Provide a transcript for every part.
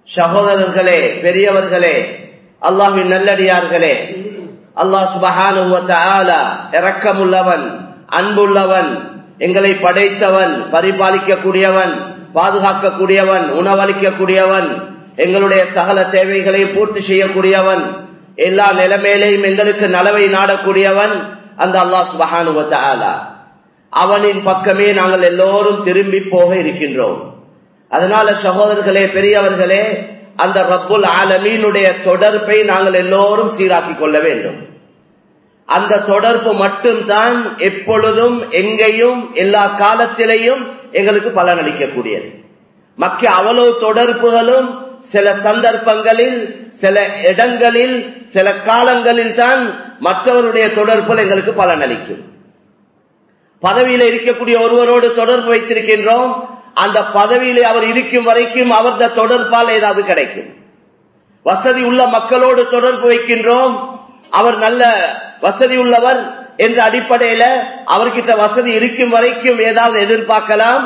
சகோதரர்களே பெரியவர்களே அல்லாஹின் நல்லடியார்களே அல்லாஹ் சுபஹானுவ இரக்கமுள்ளவன் அன்புள்ளவன் எங்களை படைத்தவன் பரிபாலிக்கக்கூடியவன் பாதுகாக்கக்கூடியவன் உணவளிக்கக்கூடியவன் எங்களுடைய சகல தேவைகளை பூர்த்தி செய்யக்கூடியவன் எல்லா நிலைமையிலையும் எங்களுக்கு நலவை நாடக்கூடியவன் அந்த அல்லாஹ் சுபஹானுவ அவனின் பக்கமே நாங்கள் எல்லோரும் திரும்பி போக இருக்கின்றோம் அதனால சகோதரர்களே பெரியவர்களே அந்த ரப்புல் ஆலமீனுடைய தொடர்பை நாங்கள் எல்லோரும் சீராக்கிக் கொள்ள வேண்டும் அந்த தொடர்பு மட்டும்தான் எப்பொழுதும் எங்கேயும் எல்லா காலத்திலையும் எங்களுக்கு பலனளிக்கக்கூடியது மக்க அவ்வளவு தொடர்புகளும் சில சந்தர்ப்பங்களில் சில இடங்களில் சில காலங்களில் தான் மற்றவருடைய தொடர்புகள் எங்களுக்கு பலனளிக்கும் பதவியில இருக்கக்கூடிய ஒருவரோடு தொடர்பு வைத்திருக்கின்றோம் அந்த பதவியிலே அவர் இருக்கும் வரைக்கும் அவரது தொடர்பால் ஏதாவது கிடைக்கும் வசதி உள்ள மக்களோடு தொடர்பு வைக்கின்றோம் அவர் நல்ல வசதி உள்ளவர் என்ற அடிப்படையில அவர்கிட்ட வசதி இருக்கும் வரைக்கும் ஏதாவது எதிர்பார்க்கலாம்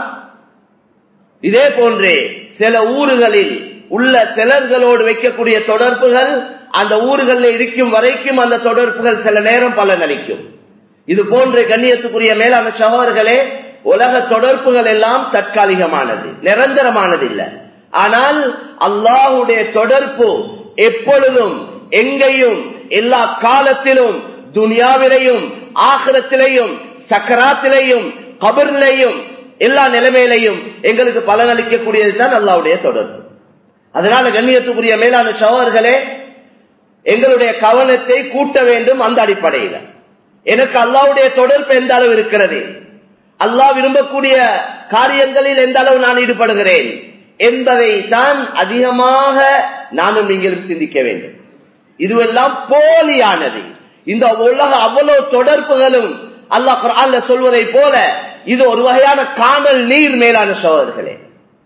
இதே போன்றே சில ஊர்களில் உள்ள சிலர்களோடு வைக்கக்கூடிய தொடர்புகள் அந்த ஊர்களில் இருக்கும் வரைக்கும் அந்த தொடர்புகள் சில நேரம் பலனளிக்கும் இது போன்ற கண்ணியத்துக்குரிய மேலான சகோதரர்களே உலக தொடர்புகள் எல்லாம் தற்காலிகமானது நிரந்தரமானது இல்லை ஆனால் அல்லாஹுடைய தொடர்பு எப்பொழுதும் எங்கேயும் எல்லா காலத்திலும் துனியாவிலையும் ஆகிரத்திலையும் சக்கராத்திலையும் கபர்லையும் எல்லா நிலைமையிலையும் எங்களுக்கு பலனளிக்கக்கூடியது தான் அல்லாவுடைய தொடர்பு அதனால கண்ணியத்துக்குரிய மேலான சகோதரர்களே எங்களுடைய கவனத்தை கூட்ட வேண்டும் அந்த அடிப்படையில் எனக்கு அல்லாவுடைய தொடர்பு எந்த அளவு இருக்கிறது அல்லாஹ் விரும்பக்கூடிய காரியங்களில் எந்த அளவு நான் ஈடுபடுகிறேன் என்பதை தான் அதிகமாக நானும் நீங்களும் சிந்திக்க வேண்டும் இதுவெல்லாம் போலியானது இந்த உலக அவ்வளவு தொடர்புகளும் அல்லாஹ் குரான்ல சொல்வதை போல இது ஒரு வகையான காணல் நீர் மேலான சோதர்களே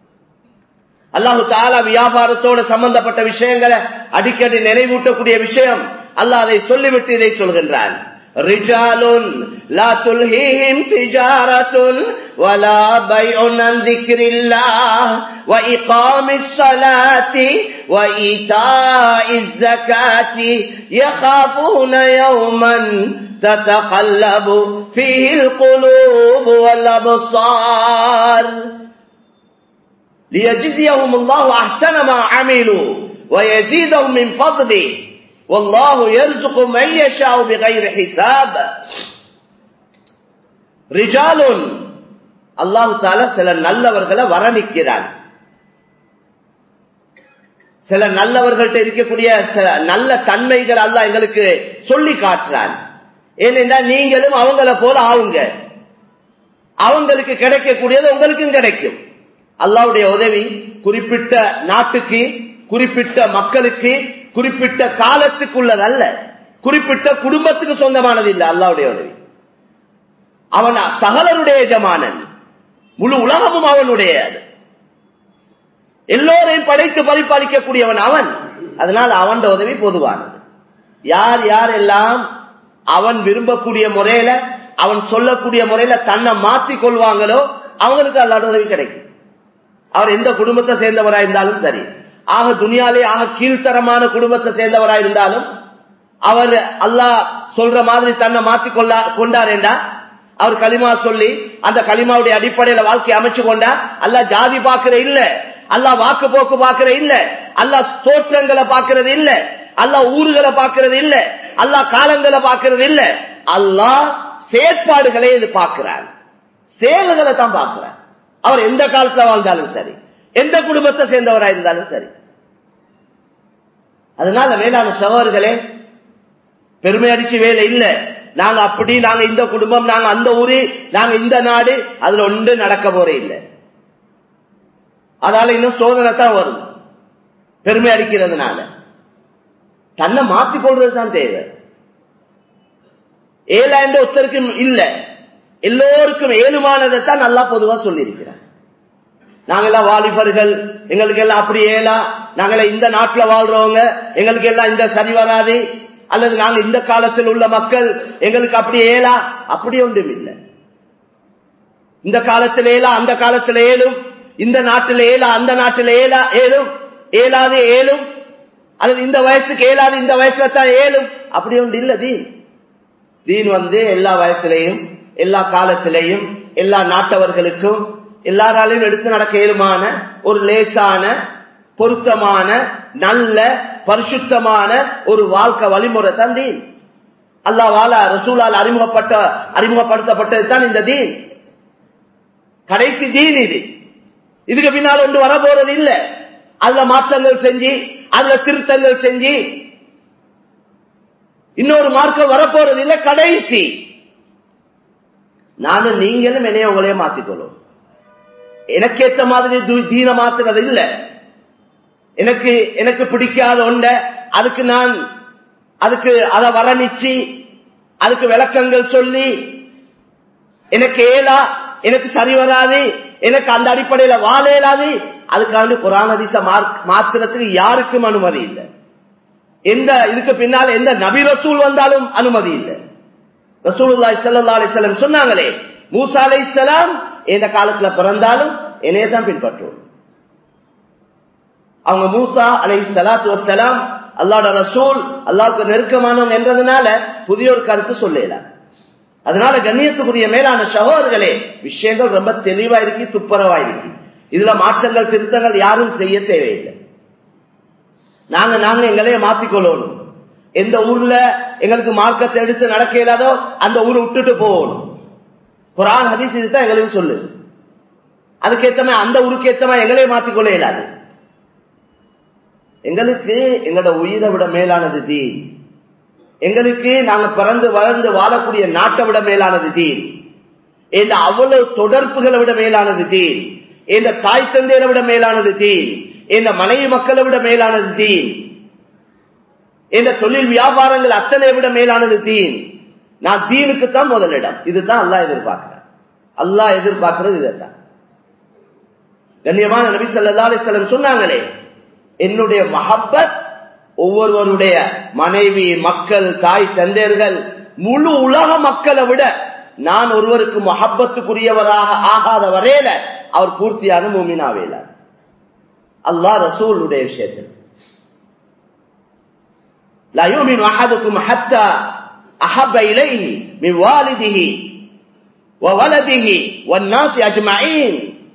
அல்லாஹு தாலா வியாபாரத்தோடு சம்பந்தப்பட்ட விஷயங்களை அடிக்கடி நினைவூட்டக்கூடிய விஷயம் அல்லாஹ் அதை சொல்லிவிட்டு இதை சொல்கின்றான் رجال لا تلهيهم تجارة ولا بيع عن ذكر الله وإقام الصلاة وإيتاء الزكاة يخافون يوما تتقلب فيه القلوب والأبصار ليجزيهم الله أحسن ما عملوا ويزيدهم من فضله والله يرزق من يشاء بغير حساب رجال அல்லாஹு தால சில நல்லவர்களை வரணிக்கிறான் சில நல்லவர்கள்ட்ட இருக்கக்கூடிய சில நல்ல தன்மைகள் அல்ல எங்களுக்கு சொல்லி காட்டுறான் ஏனென்றா நீங்களும் அவங்கள போல ஆவுங்க அவங்களுக்கு கிடைக்கக்கூடியது உங்களுக்கும் கிடைக்கும் அல்லாவுடைய உதவி குறிப்பிட்ட நாட்டுக்கு குறிப்பிட்ட மக்களுக்கு குறிப்பிட்ட காலத்துக்குள்ளதல்ல குறிப்பிட்ட குடும்பத்துக்கு சொந்தமானது இல்லை அல்லாவுடைய உதவி அவன் சகலருடைய எஜமானன் முழு உலகமும் அவனுடைய எல்லோரையும் படைத்து பரிபாலிக்கக்கூடியவன் அவன் அதனால் அவன் உதவி பொதுவானது யார் யார் எல்லாம் அவன் விரும்பக்கூடிய முறையில அவன் சொல்லக்கூடிய முறையில தன்னை மாற்றி கொள்வாங்களோ அவங்களுக்கு அல்லாட உதவி கிடைக்கும் அவர் எந்த குடும்பத்தை சேர்ந்தவரா இருந்தாலும் சரி ஆக துனியாலே ஆக கீழ்த்தரமான குடும்பத்தை சேர்ந்தவரா இருந்தாலும் அவர் அல்லாஹ் சொல்ற மாதிரி தன்னை மாத்தி கொள்ளா கொண்டார் என்றா அவர் களிமா சொல்லி அந்த களிமாவுடைய அடிப்படையில வாழ்க்கை அமைச்சு கொண்டா அல்ல ஜாதி பாக்குற இல்ல அல்ல வாக்கு போக்கு பாக்குற இல்ல அல்ல தோற்றங்களை பாக்குறது இல்ல அல்ல ஊர்களை பாக்குறது இல்ல அல்ல காலங்களை பாக்குறது இல்ல அல்லாஹ் செயற்பாடுகளை இது பார்க்கிறார் செயல்களை தான் பார்க்கிறார் அவர் எந்த காலத்துல வாழ்ந்தாலும் சரி எந்த குடும்பத்தை சேர்ந்தவரா இருந்தாலும் சரி அதனால வேளாண் சகோதரர்களே பெருமை அடிச்சு வேலை இல்ல நாங்க அப்படி நாங்க இந்த குடும்பம் நாங்க அந்த ஊரு நாங்க இந்த நாடு அதுல ஒன்று நடக்க போறே இல்லை அதால இன்னும் சோதனை தான் வரும் பெருமை அடிக்கிறதுனால தன்னை மாற்றிக் கொள்றது தான் தேவை ஏழாண்டு ஒருத்தருக்கும் இல்ல எல்லோருக்கும் ஏழுமானதை தான் நல்லா பொதுவா சொல்லியிருக்கிறார் நாங்கெல்லாம் வாலிபர்கள் எங்களுக்கு எல்லாம் அப்படி ஏலா நாங்கெல்லாம் இந்த நாட்டுல வாழ்றவங்க எங்களுக்கு எல்லாம் இந்த சரி வராது அல்லது நாங்க இந்த காலத்தில் உள்ள மக்கள் எங்களுக்கு அப்படி ஏலா அப்படி ஒன்றும் இல்லை இந்த காலத்தில் ஏலா அந்த காலத்தில் ஏலும் இந்த நாட்டில் ஏலா அந்த நாட்டில் ஏலா ஏலும் ஏழாது ஏழும் அல்லது இந்த வயசுக்கு ஏழாது இந்த வயசுல தான் ஏழும் அப்படி ஒன்று இல்ல தீன் தீன் வந்து எல்லா வயசுலையும் எல்லா காலத்திலையும் எல்லா நாட்டவர்களுக்கும் எல்லாராலையும் எடுத்து நடக்க இயலுமான ஒரு லேசான பொருத்தமான நல்ல பரிசுத்தமான ஒரு வாழ்க்கை வழிமுறை தான் தீன் அல்லாவால ரசூலால் அறிமுகப்பட்ட அறிமுகப்படுத்தப்பட்டது தான் இந்த தீன் கடைசி தீன் இது இதுக்கு பின்னால் ஒன்று வர போறது இல்ல அதுல மாற்றங்கள் செஞ்சு அதுல திருத்தங்கள் செஞ்சு இன்னொரு மார்க்கம் வரப்போறது இல்ல கடைசி நானும் நீங்களும் என்னைய உங்களையே மாத்திக்கொள்ளும் எனக்கு ஏத்த மாதிரி தீன மாத்துறது இல்ல எனக்கு எனக்கு பிடிக்காத ஒண்ட அதுக்கு நான் அதுக்கு அதை வர்ணிச்சு அதுக்கு விளக்கங்கள் சொல்லி எனக்கு ஏலா எனக்கு சரி வராது எனக்கு அந்த அடிப்படையில வாழ இயலாது அதுக்காண்டி குரான் அதிச மாத்திரத்துக்கு யாருக்கும் அனுமதி இல்லை எந்த இதுக்கு பின்னால் எந்த நபி ரசூல் வந்தாலும் அனுமதி இல்லை ரசூலுல்லாஹி ஸல்லல்லாஹு அலைஹி வஸல்லம் சொன்னாங்களே மூசா அலைஹிஸ்ஸலாம் எந்த காலத்துல பிறந்தாலும் என்னைய தான் பின்பற்றுவோம் அவங்க மூசா அலை சலாத்து வசலாம் அல்லாட ரசூல் அல்லாவுக்கு நெருக்கமானவங்க என்றதுனால புதிய ஒரு கருத்து சொல்லலாம் அதனால கண்ணியத்துக்குரிய மேலான சகோதரர்களே விஷயங்கள் ரொம்ப தெளிவா இருக்கு துப்புரவா இருக்கு இதுல மாற்றங்கள் திருத்தங்கள் யாரும் செய்ய தேவையில்லை நாங்க நாங்க எங்களையே மாத்திக்கொள்ளணும் எந்த ஊர்ல எங்களுக்கு மார்க்கத்தை எடுத்து நடக்க இயலாதோ அந்த ஊரை விட்டுட்டு போகணும் குரான் ஹதீஸ் இதுதான் எங்களுக்கு சொல்லு அதுக்கேத்தமா அந்த ஊருக்கு ஏத்தமா எங்களையே மாத்திக்கொள்ள இயலாது எங்களுக்கு எங்களோட உயிரை விட மேலானது தீன் எங்களுக்கு நாங்க பிறந்து வளர்ந்து வாழக்கூடிய நாட்டை விட மேலானது தீன் இந்த அவ்வளவு தொடர்புகளை விட மேலானது தீன் இந்த தாய் தந்தையரை விட மேலானது தீன் இந்த மனைவி மக்களை விட மேலானது தீன் இந்த தொழில் வியாபாரங்கள் அத்தனை விட மேலானது தீன் நான் தீனுக்கு தான் முதலிடம் இதுதான் அல்லாஹ் எதிர்பார்க்கிறேன் அல்லாஹ் எதிர்பார்க்கிறது இதைத்தான் கண்ணியமான நபி சல்லா அலிஸ்லம் சொன்னாங்களே என்னுடைய மஹப்பத் ஒவ்வொருவருடைய மனைவி மக்கள் தாய் தந்தையர்கள் முழு உலக மக்களை விட நான் ஒருவருக்கு மொஹப்பத்துக்குரியவராக ஆகாத வரையில அவர் பூர்த்தியான மூமினாவேல அல்லா ரசூலுடைய விஷயத்தில் لا يؤمن أحدكم حتى أحب إليه من والده وولده والناس أجمعين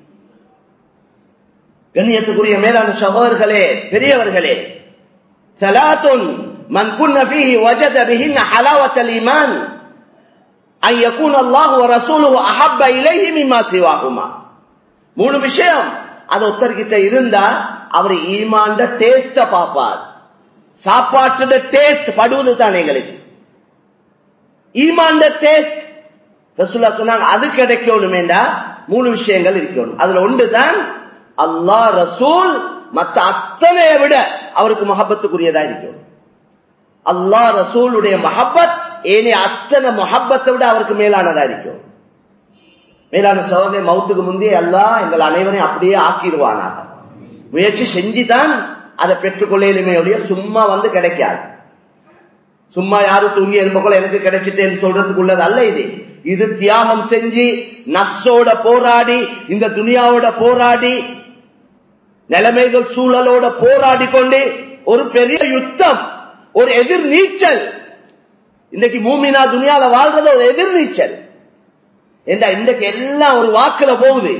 கண்ணியத்துக்குரிய மேலான சகோதரர்களே பெரியவர்களே ثلاث من كن فيه وجد بهن حلاوة الإيمان أن يكون الله ورسوله أحب إليه مما سواهما மூணு விஷயம் அது ஒருத்தர்கிட்ட இருந்தா அவர் ஈமாண்ட டேஸ்ட பார்ப்பார் சாப்பாட்டோட டேஸ்ட் படுவது தான் எங்களுக்கு ஈமாண்ட டேஸ்ட் ரசூல்லா சொன்னாங்க அது கிடைக்கணுமேண்டா மூணு விஷயங்கள் இருக்கணும் அதுல ஒன்று தான் அல்லாஹ் ரசூல் மற்ற அத்தனையை விட அவருக்கு மஹப்பத்துக்குரியதா இருக்கும் அல்லாஹ் ரசூலுடைய மஹப்பத் ஏனே அத்தனை மொஹப்பத்தை விட அவருக்கு மேலானதா இருக்கும் மேலான சோதனை மௌத்துக்கு முந்தைய எல்லாம் எங்கள் அனைவரையும் அப்படியே ஆக்கிடுவானாக முயற்சி செஞ்சுதான் அதை பெற்றுக்கொள்ளையிலுமே ஒழிய சும்மா வந்து கிடைக்காது சும்மா யாரும் தூங்கி எலும்புக்குள்ள எனக்கு கிடைச்சிட்டேன்னு சொல்றதுக்குள்ளது அல்ல இது இது தியாகம் செஞ்சு நஸ்ஸோட போராடி இந்த துனியாவோட போராடி நிலைமைகள் சூழலோட போராடி கொண்டு ஒரு பெரிய யுத்தம் ஒரு எதிர் நீச்சல் இன்னைக்கு மூமினா துனியால வாழ்றது ஒரு எதிர் நீச்சல் ஏண்டா இன்றைக்கு எல்லாம் ஒரு வாக்குல போகுது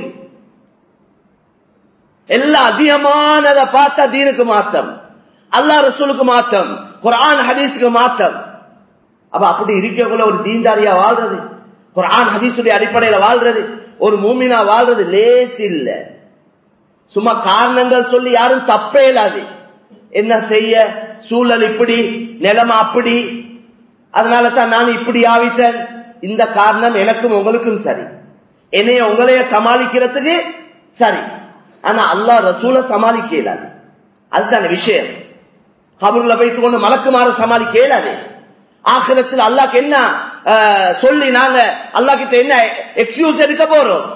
எல்லாம் அதிகமானதை பார்த்தா தீனுக்கு மாத்தம் அல்லா ரசூலுக்கு மாத்தம் குரான் ஹதீஸுக்கு மாத்தம் அப்ப அப்படி இருக்கக்குள்ள ஒரு தீன்தாரியா வாழ்றது குரான் ஹதீஸுடைய அடிப்படையில வாழ்றது ஒரு மூமினா வாழ்றது லேஸ் இல்ல சும்மா காரணங்கள் சொல்லி யாரும் தப்பே இல்லாது என்ன செய்ய சூழல் இப்படி நிலைமை அப்படி அதனால தான் நான் இப்படி ஆவிட்டேன் இந்த காரணம் எனக்கும் உங்களுக்கும் சரி என்னைய உங்களைய சமாளிக்கிறதுக்கு சரி ஆனா அல்லா ரசூல சமாளிக்க இயலாது அதுதான விஷயம் கபூர்ல வைத்து கொண்டு மலக்குமாறு சமாளிக்க இயலாது ஆக்கிரத்தில் அல்லாக்கு என்ன சொல்லி நாங்க அல்லா கிட்ட என்ன எக்ஸ்கியூஸ் எடுக்க போறோம்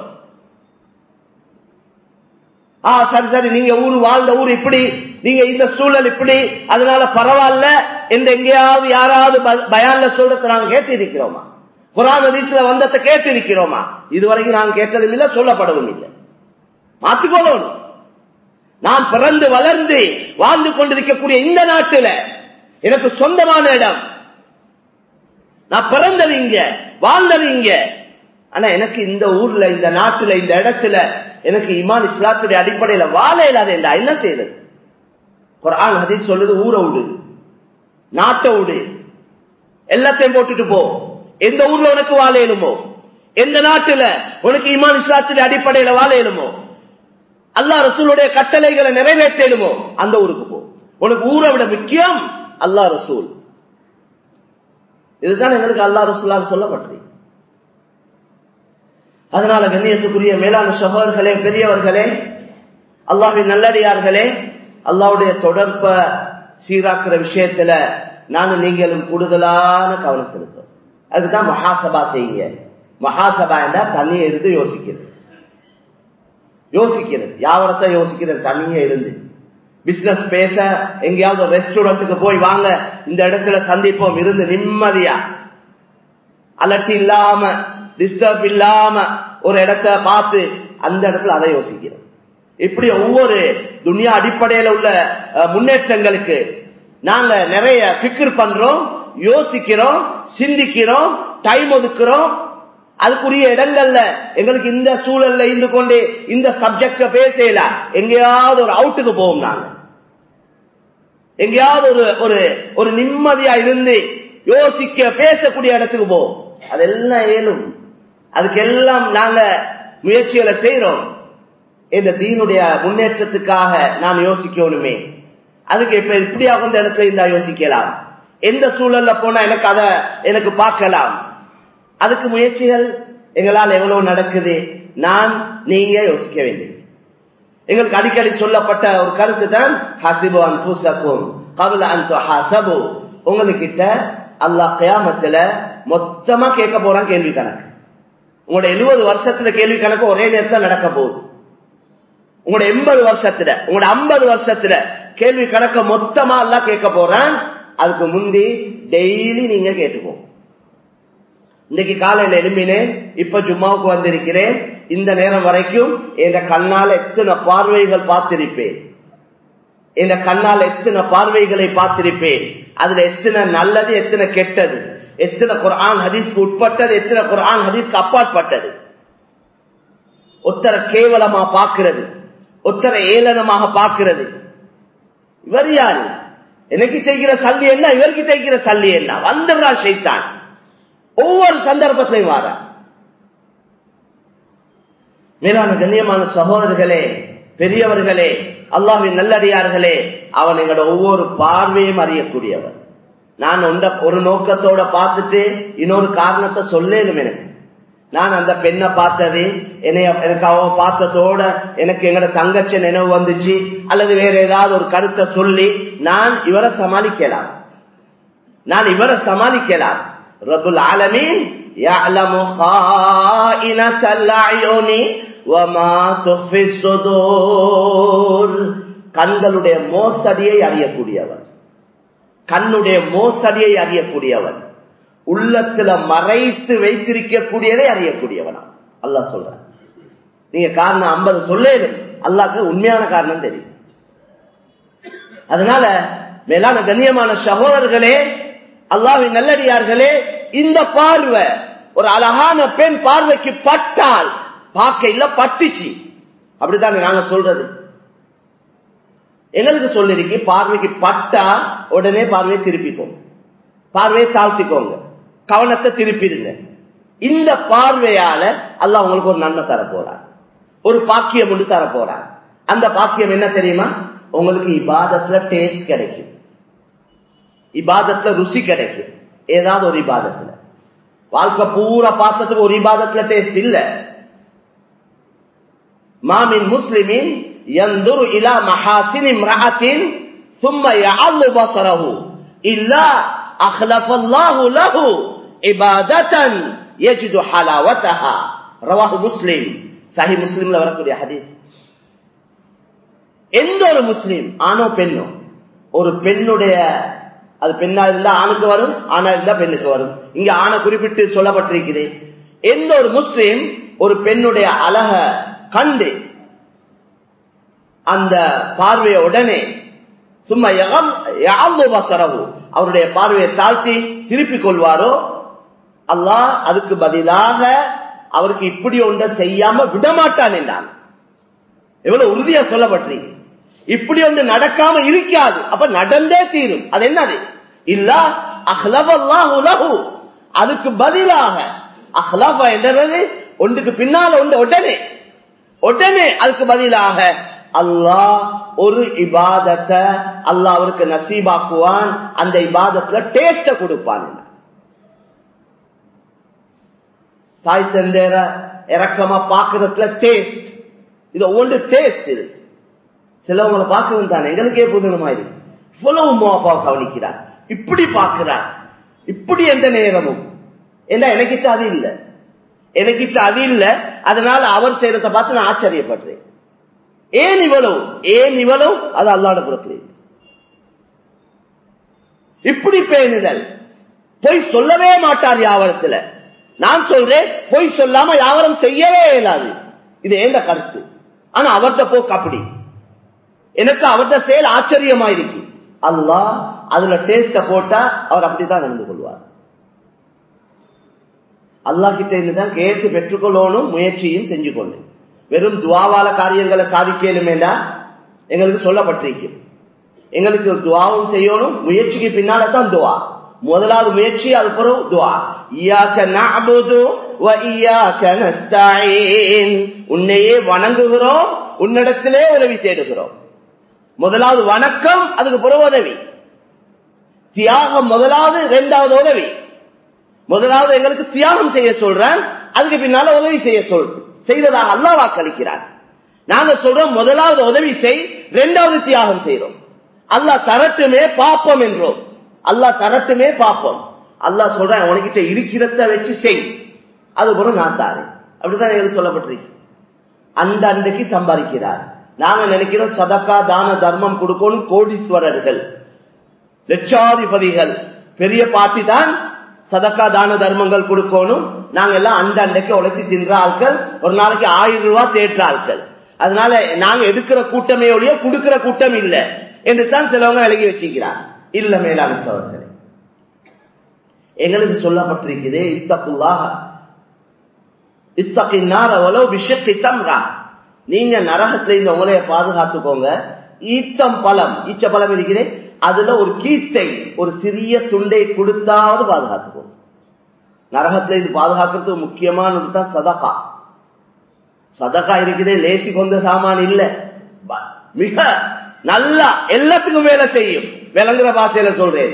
ஆ சரி சரி நீங்க ஊர் வாழ்ந்த ஊர் இப்படி நீங்க இந்த சூழல் இப்படி அதனால பரவாயில்ல என்று எங்கேயாவது யாராவது பயான்ல சொல்றத நாங்க கேட்டு இருக்கிறோமா குரான் ஹதீஸ்ல வந்ததை கேட்டு இருக்கிறோமா இதுவரைக்கும் நாங்க கேட்டதும் இல்லை சொல்லப்படவும் இல்லை மாத்திக்கொள்ளணும் நான் பிறந்து வளர்ந்து வாழ்ந்து கொண்டிருக்கக்கூடிய இந்த நாட்டில் எனக்கு சொந்தமான இடம் நான் பிறந்தது இங்க வாழ்ந்தது இங்க ஆனா எனக்கு இந்த ஊர்ல இந்த நாட்டுல இந்த இடத்துல எனக்கு இமான் இஸ்லாத்துடைய அடிப்படையில வாழ இல்லாத என்ன செய்யறது குரான் ஹதீஸ் சொல்லுது ஊரை விடு நாட்டை விடு எல்லாத்தையும் போட்டுட்டு போ எந்த ஊர்ல உனக்கு வாழ இயலுமோ எந்த நாட்டுல உனக்கு இமான் இஸ்லாத்துடைய அடிப்படையில வாழ இயலுமோ அல்லா ரசூலுடைய கட்டளைகளை நிறைவேற்றலுமோ அந்த ஊருக்கு போ உனக்கு ஊரை விட முக்கியம் அல்லா ரசூல் இதுதான் எங்களுக்கு அல்லா ரசூலால் சொல்லப்பட்டது அதனால கண்ணியத்துக்குரிய மேலான சகோதரர்களே பெரியவர்களே அல்லாஹின் நல்லடியார்களே அல்லாவுடைய தொடர்ப சீராக்குற விஷயத்துல நானும் நீங்களும் கூடுதலான கவனம் செலுத்தும் அதுதான் மகாசபா செய்யுங்க மகாசபா என்றா தண்ணியை இருந்து யோசிக்கிறது யோசிக்கிறது யாவரத்தை யோசிக்கிறது தனியே இருந்து பிசினஸ் பேச எங்கேயாவது ஒரு ரெஸ்டாரண்ட்டுக்கு போய் வாங்க இந்த இடத்துல சந்திப்போம் இருந்து நிம்மதியா அலட்டி இல்லாம டிஸ்டர்ப் இல்லாம ஒரு இடத்த பார்த்து அந்த இடத்துல அதை யோசிக்கிறோம் இப்படி ஒவ்வொரு துனியா அடிப்படையில உள்ள முன்னேற்றங்களுக்கு நாங்க நிறைய பிக்கர் பண்றோம் யோசிக்கிறோம் சிந்திக்கிறோம் டைம் ஒதுக்குறோம் அதுக்குரிய இடங்கள்ல எங்களுக்கு இந்த சூழல்ல இருந்து கொண்டு இந்த சப்ஜெக்ட பேசல எங்கேயாவது ஒரு அவுட்டுக்கு போவோம் நாங்க எங்கேயாவது ஒரு ஒரு ஒரு நிம்மதியா இருந்து யோசிக்க பேசக்கூடிய இடத்துக்கு போவோம் அதெல்லாம் ஏலும் அதுக்கெல்லாம் நாங்க முயற்சிகளை செய்யறோம் இந்த தீனுடைய முன்னேற்றத்துக்காக நான் யோசிக்கணுமே அதுக்கு இப்ப இப்படியாக இந்த இடத்துல இருந்தா யோசிக்கலாம் எந்த சூழல்ல போனா எனக்கு அத எனக்கு பார்க்கலாம் அதுக்கு முயற்சிகள் எங்களால் எவ்வளவு நடக்குது நான் நீங்க யோசிக்க வேண்டியது எங்களுக்கு அடிக்கடி சொல்லப்பட்ட ஒரு கருத்து தான் ஹசிபு அன்புசக்கும் கபல அன்பு ஹசபு உங்ககிட்ட அல்லாஹ் கயாமத்துல மொத்தமா கேட்க போறான் கேள்வி கணக்கு உங்களோட எழுபது வருஷத்துல கேள்வி கணக்கு ஒரே நேரத்தில் நடக்க போகுது உங்களோட எண்பது வருஷத்துல உங்களோட ஐம்பது வருஷத்துல கேள்வி கணக்க மொத்தமா எல்லாம் கேட்க போறேன் அதுக்கு முந்தி டெய்லி நீங்க கேட்டுப்போம் இன்னைக்கு காலையில எழும்பினேன் இப்ப ஜும்மாவுக்கு வந்திருக்கிறேன் இந்த நேரம் வரைக்கும் என் கண்ணால் எத்தனை பார்வைகள் பார்த்திருப்பேன் என் கண்ணால் எத்தனை பார்வைகளை பார்த்திருப்பேன் அதுல எத்தனை நல்லது எத்தனை கெட்டது எத்தனை குரான் ஹதீஸ்க்கு உட்பட்டது எத்தனை குரான் ஹதீஸ்க்கு அப்பாற்பட்டது ஒத்தரை கேவலமா பார்க்கிறது ஒத்தரை ஏளனமாக பார்க்கிறது இவர் யாரு எனக்கு செய்கிற சல்லி என்ன இவருக்கு செய்கிற சல்லி என்ன வந்துடுறான் செய்தான் ஒவ்வொரு சந்தர்ப்பத்திலையும் வார மேலான கண்ணியமான சகோதரர்களே பெரியவர்களே அல்லாவின் நல்லடியார்களே அவன் எங்களோட ஒவ்வொரு பார்வையும் அறியக்கூடியவன் நான் உண்ட ஒரு நோக்கத்தோட பார்த்துட்டு இன்னொரு காரணத்தை சொல்லேனும் எனக்கு நான் அந்த பெண்ணை பார்த்தது என்னைய எனக்கு அவ பார்த்ததோட எனக்கு எங்கட தங்கச்சி நினைவு வந்துச்சு அல்லது வேற ஏதாவது ஒரு கருத்தை சொல்லி நான் இவரை சமாளிக்கலாம் நான் இவரை சமாளிக்கலாம் ரபுல் ஆலமீன் يعلم خائنة الأعين وما تخفي الصدور கண்களுடைய மோசடியை அறியக்கூடியவன் கண்ணுடைய மோசடியை அறியக்கூடியவன் உள்ளத்துல மறைத்து வைத்திருக்கக்கூடியதை அறியக்கூடியவனா அல்லா சொல்ற நீங்க காரணம் ஐம்பது சொல்லேன் அல்லாக்கு உண்மையான காரணம் தெரியும் அதனால மேலான கண்ணியமான சகோதரர்களே அல்லாவின் நல்லடியார்களே இந்த பார்வை ஒரு அழகான பெண் பார்வைக்கு பட்டால் பார்க்க இல்ல பட்டுச்சு அப்படித்தாங்க நாங்க சொல்றது எங்களுக்கு சொல்லிருக்கு பார்வைக்கு பட்டா உடனே பார்வையை திருப்பிக்கோங்க பார்வையை தாழ்த்திக்கோங்க கவனத்தை திருப்பிடுங்க இந்த பார்வையால அல்ல உங்களுக்கு ஒரு நன்மை தர போறார் ஒரு பாக்கியம் ஒன்று தர போறார் அந்த பாக்கியம் என்ன தெரியுமா உங்களுக்கு இபாதத்துல டேஸ்ட் கிடைக்கும் இபாதத்துல ருசி கிடைக்கும் ஏதாவது ஒரு இபாதத்துல வாழ்க்கை பூரா பார்த்ததுக்கு ஒரு இபாதத்துல டேஸ்ட் இல்ல மாமின் முஸ்லிமின் ينظر الى محاسن امراه ثم يعل بصره الا اخلف الله له عباده يجد حلاوتها رواه مسلم சஹி முஸ்லிம்ல வரக்கூடிய ஹதீஸ் எந்த ஒரு முஸ்லீம் ஆணோ பெண்ணோ ஒரு பெண்ணுடைய அது பெண்ணா இருந்தா ஆணுக்கு வரும் ஆணா இருந்தா பெண்ணுக்கு வரும் இங்க ஆணை குறிப்பிட்டு சொல்லப்பட்டிருக்குது எந்த ஒரு முஸ்லீம் ஒரு பெண்ணுடைய அழக கண்டு அந்த பார்வையை உடனே சும்மா பசரவு அவருடைய பார்வையை தாழ்த்தி திருப்பிக் கொள்வாரோ அல்லாஹ் அதுக்கு பதிலாக அவருக்கு இப்படி ஒன்றை செய்யாம விடமாட்டான் என்றான் எவ்வளவு உறுதியா சொல்லப்பட்டீங்க இப்படி ஒன்று நடக்காம இருக்காது அப்ப நடந்தே தீரும் அது என்னது இல்ல அஹ்லவல்லாஹு லஹு அதுக்கு பதிலாக அஹ்லவ என்றது ஒன்றுக்கு பின்னால ஒன்று உடனே உடனே அதுக்கு பதிலாக அல்லாஹ் ஒரு இபாதத்தை அல்லாஹ் அவருக்கு நசீபாக்குவான் அந்த இபாதத்துல டேஸ்ட கொடுப்பான் தாய் தந்தேர இறக்கமா பாக்குறதுல டேஸ்ட் இது ஒவ்வொன்று டேஸ்ட் இது சிலவங்களை பார்க்கவும் தானே எங்களுக்கே புதுனமா இருக்கு இவ்வளவு மோப்பா கவனிக்கிறார் இப்படி பார்க்கிறார் இப்படி எந்த நேரமும் என்ன எனக்கிட்ட அது இல்லை எனக்கிட்ட அது இல்லை அதனால அவர் செய்யறத பார்த்து நான் ஆச்சரியப்படுறேன் ஏன் இவ்வளவு ஏன் இவ்வளவு அது அல்லாட புறத்தில் இப்படி பேணுதல் பொய் சொல்லவே மாட்டார் யாவரத்துல நான் சொல்றேன் பொய் சொல்லாம யாவரம் செய்யவே இயலாது இது எந்த கருத்து ஆனா அவர்த போக்கு அப்படி எனக்கு அவர்த செயல் ஆச்சரியமா இருக்கு அல்லாஹ் அதுல டேஸ்ட போட்டா அவர் அப்படித்தான் நடந்து கொள்வார் அல்லா கிட்ட இருந்துதான் கேட்டு பெற்றுக்கொள்ளணும் முயற்சியும் செஞ்சு கொண்டு வெறும் துவாவால காரியங்களை சாதிக்கலுமேடா எங்களுக்கு சொல்லப்பட்டிருக்கு எங்களுக்கு துவாவும் செய்யணும் முயற்சிக்கு பின்னால தான் துவா முதலாவது முயற்சி அது பிறகு துவா ஈயாக்க நஅபுது வ ஈயாக்க நஸ்தஈன் உன்னையே வணங்குகிறோம் உன்னிடத்திலே உதவி தேடுகிறோம் முதலாவது வணக்கம் அதுக்கு பிறகு உதவி தியாகம் முதலாவது இரண்டாவது உதவி முதலாவது எங்களுக்கு தியாகம் செய்ய சொல்றேன் அதுக்கு பின்னால உதவி செய்ய சொல் செய்ததாக அல்லா வாக்களிக்கிறார் நாங்க சொல்றோம் முதலாவது உதவி செய் இரண்டாவது தியாகம் செய்யறோம் அல்லாஹ் தரட்டுமே பாப்போம் என்றோம் அல்லாஹ் தரட்டுமே பாப்போம் அல்லாஹ் சொல்றேன் உனக்கிட்ட இருக்கிறத வச்சு செய் அது கூட நான் தாரேன் அப்படிதான் எங்களுக்கு சொல்லப்பட்டிருக்கு அந்த அன்றைக்கு சம்பாதிக்கிறார் நாங்க நினைக்கிறோம் சதக்கா தான தர்மம் கொடுக்கணும் கோடீஸ்வரர்கள் லட்சாதிபதிகள் பெரிய பாட்டி தான் சதக்கா தான தர்மங்கள் கொடுக்கணும் நாங்க எல்லாம் அந்த அண்டைக்கு உழைச்சி தின்ற ஆட்கள் ஒரு நாளைக்கு ஆயிரம் ரூபாய் தேற்ற ஆட்கள் அதனால நாங்க எடுக்கிற கூட்டமே ஒழிய கொடுக்கிற கூட்டம் இல்ல என்று தான் சிலவங்க விலகி வச்சுக்கிறார் இல்ல மேலான சோதர்களே எங்களுக்கு சொல்லப்பட்டிருக்குது இத்தப்புல்லாக இத்தக்கின்னார் அவ்வளவு விஷயத்தை தம்ரா நீங்க நரகத்துல இந்த உங்களைய பாதுகாத்துக்கோங்க ஈத்தம் பழம் ஈச்ச பழம் இருக்குது அதுல ஒரு கீத்தை ஒரு சிறிய துண்டை கொடுத்தாவது பாதுகாத்துக்கோங்க நரகத்துல இது பாதுகாக்கிறதுக்கு முக்கியமான தான் சதகா சதகா இருக்குதே லேசி கொண்ட சாமான் இல்ல மிக நல்லா எல்லாத்துக்கும் வேலை செய்யும் விளங்குற பாசையில சொல்றேன்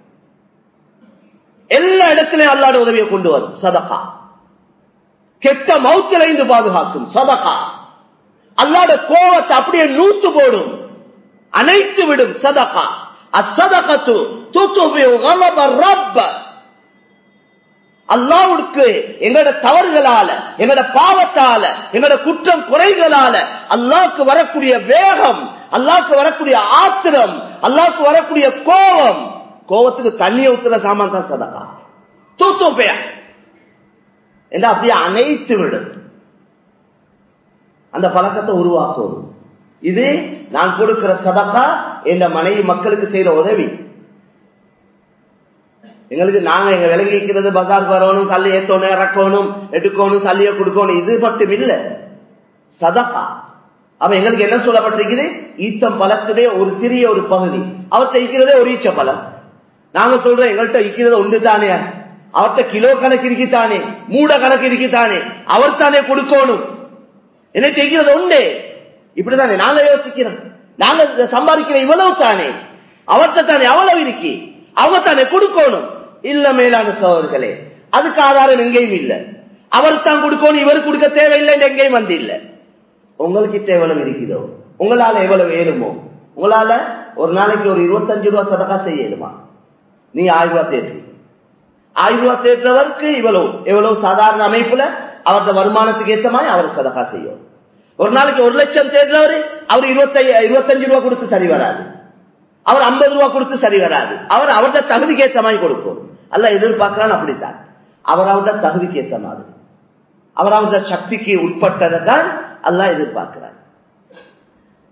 எல்லா இடத்திலையும் அல்லாட உதவியை கொண்டு வரும் சதகா கெட்ட மௌத்தில இருந்து பாதுகாக்கும் சதகா அல்லாட கோவத்தை அப்படியே நூத்து போடும் அனைத்து விடும் சதகா அசதகத்து ரப்ப அல்லாவுக்கு எங்களோட தவறுகளால எங்களோட பாவத்தால எங்களோட குற்றம் குறைகளால அல்லாவுக்கு வரக்கூடிய வேகம் அல்லாவுக்கு வரக்கூடிய ஆத்திரம் அல்லாவுக்கு வரக்கூடிய கோபம் கோபத்துக்கு தண்ணியை ஊத்துற சாமான் தான் சதகா தூத்தும் பெயர் என்று அப்படியே அனைத்து விடும் அந்த பழக்கத்தை உருவாக்கணும் இது நான் கொடுக்கிற சதக்கா என்ற மனைவி மக்களுக்கு செய்யற உதவி எங்களுக்கு நாங்க எங்க விலகிக்கிறது பஜார் வரணும் சல்லி ஏத்தணும் இறக்கணும் எடுக்கணும் சல்லிய கொடுக்கணும் இது மட்டும் இல்ல சதக்கா அப்ப எங்களுக்கு என்ன சொல்லப்பட்டிருக்குது ஈத்தம் பழத்துடைய ஒரு சிறிய ஒரு பகுதி அவர்கிட்ட இருக்கிறதே ஒரு ஈச்ச பழம் நாங்க சொல்றோம் எங்கள்கிட்ட இருக்கிறது ஒன்று தானே அவர்கிட்ட கிலோ கணக்கு இருக்குத்தானே மூட கணக்கு இருக்குத்தானே அவர் தானே கொடுக்கணும் என்ன செய்கிறது உண்டு இப்படித்தானே நாங்க யோசிக்கிறோம் நாங்க சம்பாதிக்கிற இவ்வளவு தானே அவர்கிட்ட தானே அவ்வளவு இருக்கி அவங்க தானே கொடுக்கணும் இல்ல மேலான சோதர்களே அதுக்கு ஆதாரம் எங்கேயும் இல்ல அவர் தான் கொடுக்கணும் இவர் கொடுக்க தேவையில்லை எங்கேயும் வந்து இல்ல உங்ககிட்ட எவ்வளவு இருக்குதோ உங்களால எவ்வளவு ஏழுமோ உங்களால ஒரு நாளைக்கு ஒரு இருபத்தஞ்சு ரூபா சதக்கா செய்யணுமா நீ ஆயிரம் ரூபாய் தேற்று ஆயிரம் ரூபாய் தேற்றவருக்கு இவ்வளவு எவ்வளவு சாதாரண அமைப்புல அவரது வருமானத்துக்கு ஏற்ற மாதிரி அவர் சதக்கா செய்யும் ஒரு நாளைக்கு ஒரு லட்சம் தேடுறவரு அவர் இருபத்தி இருபத்தஞ்சு ரூபா கொடுத்து சரி வராது அவர் ஐம்பது ரூபா கொடுத்து சரி வராது அவர் அவர்த தகுதிக்கு ஏற்ற மாதிரி கொடுக்கும் அல்ல எதிர்பார்க்கிறான் அப்படித்தான் அவர் அவர்த தகுதிக்கு ஏற்ற மாதிரி அவர் அவரது சக்திக்கு உட்பட்டதை தான் அல்ல எதிர்பார்க்கிறார்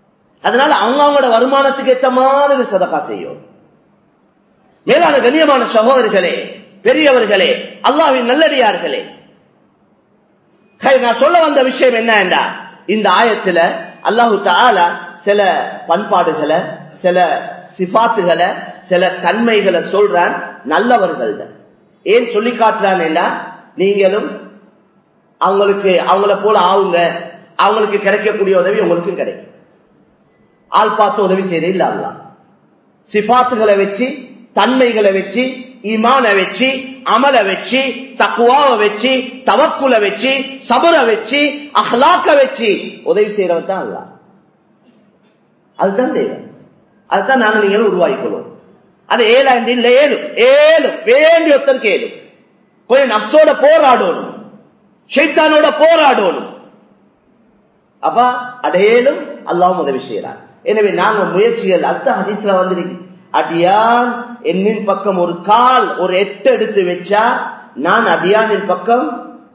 அதனால அவங்க அவங்களோட வருமானத்துக்கு ஏற்ற மாதிரி சதகா செய்யும் மேலான கண்ணியமான சகோதரர்களே பெரியவர்களே அல்லாஹ்வின் நல்லடியார்களே ஹை, நான் சொல்ல வந்த விஷயம் என்ன என்றா இந்த ஆயத்துல அல்லாஹு தாலா சில பண்பாடுகளை சில சிபாத்துகளை சில தன்மைகளை சொல்றான் நல்லவர்கள் ஏன் சொல்லி காட்டுறான் நீங்களும் அவங்களுக்கு அவங்கள போல ஆவுங்க அவங்களுக்கு கிடைக்கக்கூடிய உதவி உங்களுக்கு கிடைக்கும் ஆள் பார்த்து உதவி செய்யறது இல்ல அல்லா சிபாத்துகளை வச்சு தன்மைகளை வச்சு ஈமான வச்சு அமல வச்சு தக்குவாவை வச்சு தவக்குல வச்சு சபர வச்சு அஹ்லாக்க வச்சு உதவி செய்யறவன் தான் அல்லா அதுதான் தேவை அதுதான் நாங்க நீங்களும் உருவாக்கிக்கொள்வோம் அது ஏழாண்டு இல்ல ஏழு ஏழு வேண்டிய ஒருத்தருக்கு ஏழு கொஞ்சம் நப்சோட போராடணும் ஷைத்தானோட போராடணும் அப்ப அடையலும் அல்லாவும் உதவி செய்யறார் எனவே நாங்க முயற்சிகள் அத்த ஹதீஸ்ல வந்திருக்கு அடியான் என்னின் பக்கம் ஒரு கால் ஒரு எட்டு எடுத்து வச்சா நான் அடியானின் பக்கம்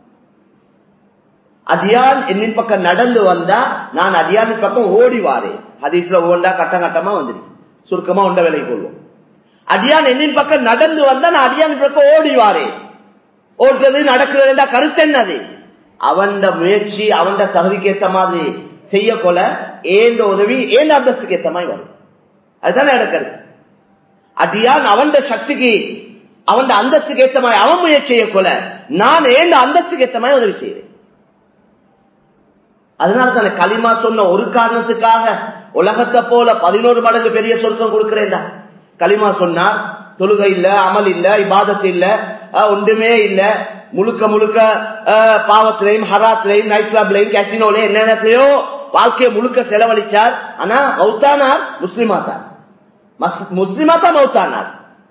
அடியான் என்னின் பக்கம் நடந்து வந்தா நான் அடியானின் பக்கம் ஓடி வாரேன் ஹதீஸ்ல ஓண்டா கட்டம் கட்டமா வந்துருக்கு சுருக்கமா உண்ட வேலை கொள்வோம் அடியான் என்னின் பக்கம் நடந்து வந்தா நான் அடியானின் பக்கம் ஓடி வாரேன் ஓட்டுறது நடக்கிறது கருத்து என்னது அவன் முயற்சி அவன் தகுதிக்கு ஏற்ற மாதிரி செய்ய கொல ஏந்த உதவி ஏந்த அந்தஸ்துக்கு ஏற்ற மாதிரி வரும் அதுதான் எனக்கு கருத்து அடியான் அவன் சக்திக்கு அவன் அந்தஸ்துக்கு ஏற்ற மாதிரி அவன் முயற்சி செய்ய கொல நான் ஏந்த அந்தஸ்துக்கு ஏற்ற மாதிரி உதவி செய்யறேன் அதனால தானே களிமா சொன்ன ஒரு காரணத்துக்காக உலகத்தை போல பதினோரு மடங்கு பெரிய சொர்க்கம் கொடுக்கிறேன்டா களிமா சொன்னார் தொழுகை இல்ல அமல் இல்ல இபாதத்து இல்ல ஒன்றுமே இல்ல முழுக்க முழுக்க பாவத்திலையும் ஹராத்திலையும் நைட் கிளப்லையும் கேசினோலையும் என்னென்னத்தையோ வாழ்க்கையை முழுக்க செலவழிச்சார் ஆனா மௌத்தானார் முஸ்லிமா தான் முஸ்லிமா தான் மௌத்தானார்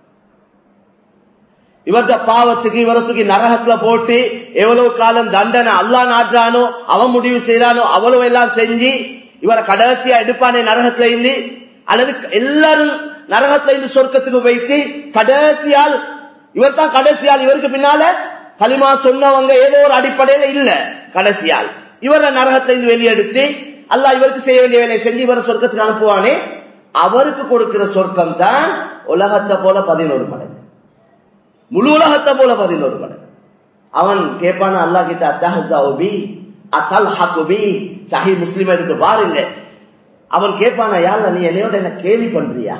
இவர்த பாவத்துக்கு இவரத்துக்கு நரகத்துல போட்டு எவ்வளவு காலம் தண்டனை அல்லா நாட்டுறானோ அவன் முடிவு செய்யறானோ அவ்வளவு எல்லாம் செஞ்சு இவரை கடைசியா எடுப்பானே நரகத்துல இருந்து அல்லது எல்லாரும் நரகத்துல இருந்து சொர்க்கத்துக்கு வைத்து கடைசியால் இவர் தான் கடைசியால் இவருக்கு பின்னால களிமா சொன்னவங்க ஏதோ ஒரு அடிப்படையில இல்ல கடைசியால் இவரை நரகத்துல இருந்து வெளியெடுத்து அல்லா இவருக்கு செய்ய வேண்டிய வேலையை செஞ்சு இவரை சொர்க்கத்துக்கு அனுப்புவானே அவருக்கு கொடுக்கிற சொர்க்கம் தான் உலகத்தை போல பதினோரு மடங்கு முழு உலகத்தை போல பதினோரு மடங்கு அவன் கேட்பான அல்லா கிட்ட அத்தஹி அத்தல் ஹகுபி சஹி முஸ்லிம் எடுத்து பாருங்க அவன் கேட்பான யாருல நீ என்னையோட என்ன கேலி பண்றியா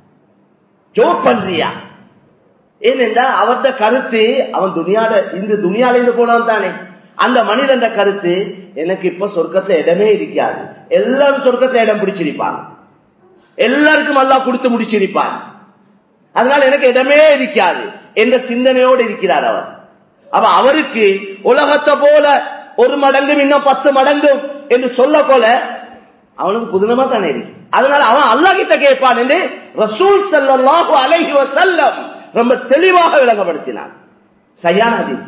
ஜோக் பண்றியா ஏனென்றா அவர்த கருத்து அவன் துணியாட இந்த துணியால இருந்து போனவன் தானே அந்த மனிதன் கருத்து எனக்கு இப்ப சொர்க்கத்துல இடமே இருக்காது எல்லாரும் சொர்க்கத்துல இடம் பிடிச்சிருப்பாங்க எல்லாருக்கும் அல்லா கொடுத்து முடிச்சிருப்பான் அதனால எனக்கு இடமே இருக்காது என்ற சிந்தனையோடு இருக்கிறார் அவர் அப்ப அவருக்கு உலகத்தை போல ஒரு மடங்கும் இன்னும் பத்து மடங்கும் என்று சொல்ல போல அவனுக்கு புதுனமா தானே இருக்கு அதனால அவன் அல்லா கிட்ட கேட்பான் என்று ரசூல் சல்லாஹு அலைஹி வசல்லம் ரொம்ப தெளிவாக விளங்கப்படுத்தினான் சரியான ஹதீஸ்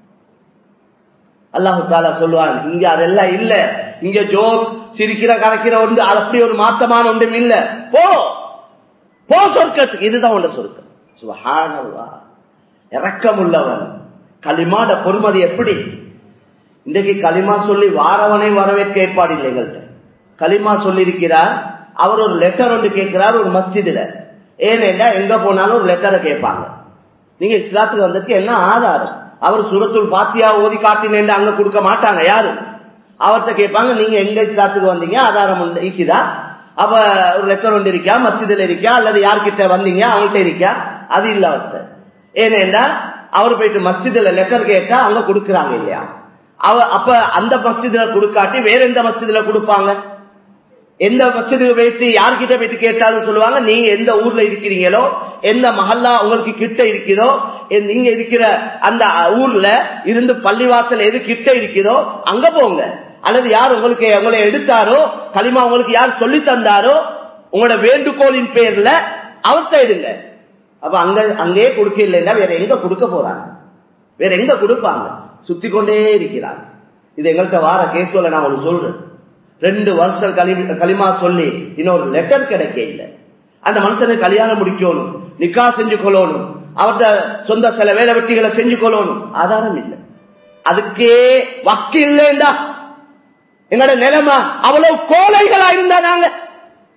அல்லாஹு தாலா சொல்லுவான் இங்க அதெல்லாம் இல்ல இங்க ஜோக் சிரிக்கிற கலக்கிற ஒன்று அப்படி ஒரு மாத்தமான ஒன்றும் இல்ல போ போ சொர்க்கத்துக்கு இதுதான் உண்ட சொர்க்கம் சுபஹானல்லா இறக்கம் உள்ளவன் களிமாட பொறுமதி எப்படி இன்றைக்கு களிமா சொல்லி வாரவனை வரவேற்க ஏற்பாடு இல்லை எங்கள்கிட்ட களிமா சொல்லி இருக்கிறார் அவர் ஒரு லெட்டர் ஒன்று கேட்கிறார் ஒரு மஸ்ஜிதுல ஏனென்றா எங்க போனாலும் ஒரு லெட்டரை கேட்பாங்க நீங்க இஸ்லாத்துக்கு வந்ததுக்கு என்ன ஆதாரம் அவர் சுரத்துள் பாத்தியா ஓதி காட்டினேன் அங்க கொடுக்க மாட்டாங்க யாரும் அவர்கிட்ட கேட்பாங்க நீங்க எங்க இஸ்லாத்துக்கு வந்தீங்க ஆதாரம் இருக்குதா அப்ப ஒரு லெட்டர் ஒன்று இருக்கா மஸ்ஜிதில் இருக்கா அல்லது யார்கிட்ட வந்தீங்க அவங்கள்ட்ட இருக்கா அது இல்ல அவர்கிட்ட ஏனேண்டா அவர் போயிட்டு மஸ்ஜிதுல லெட்டர் கேட்டா அங்க கொடுக்கறாங்க இல்லையா அவ அப்ப அந்த மஸ்ஜிதுல கொடுக்காட்டி வேற எந்த மஸ்ஜிதுல கொடுப்பாங்க எந்த மஸ்ஜிதுக்கு போயிட்டு யார்கிட்ட போயிட்டு கேட்டாலும் சொல்லுவாங்க நீங்க எந்த ஊர்ல இருக்கிறீங்களோ எந்த மஹல்லா உங்களுக்கு கிட்ட இருக்குதோ நீங்க இருக்கிற அந்த ஊர்ல இருந்து பள்ளிவாசல் எது கிட்ட இருக்குதோ அங்க போங்க அல்லது யார் உங்களுக்கு உங்களை எடுத்தாரோ களிமா உங்களுக்கு யார் சொல்லி தந்தாரோ உங்களோட வேண்டுகோளின் பேர்ல அவர்த்த எடுங்க அப்ப அங்க அங்கேயே கொடுக்க இல்லைன்னா வேற எங்க கொடுக்க போறாங்க வேற எங்க கொடுப்பாங்க சுத்தி கொண்டே இருக்கிறாங்க இது எங்கள்கிட்ட வார கேஸ்ல நான் ஒரு சொல்றேன் ரெண்டு வருஷம் களி களிமா சொல்லி இன்னொரு லெட்டர் கிடைக்க இல்லை அந்த மனுஷனுக்கு கல்யாணம் முடிக்கணும் நிக்கா செஞ்சு கொள்ளணும் அவர்கிட்ட சொந்த சில வேலை வெட்டிகளை செஞ்சு கொள்ளணும் ஆதாரம் இல்லை அதுக்கே வக்கு இல்லைண்டா எங்களோட நிலைமை அவ்வளவு கோலைகளா இருந்தா நாங்க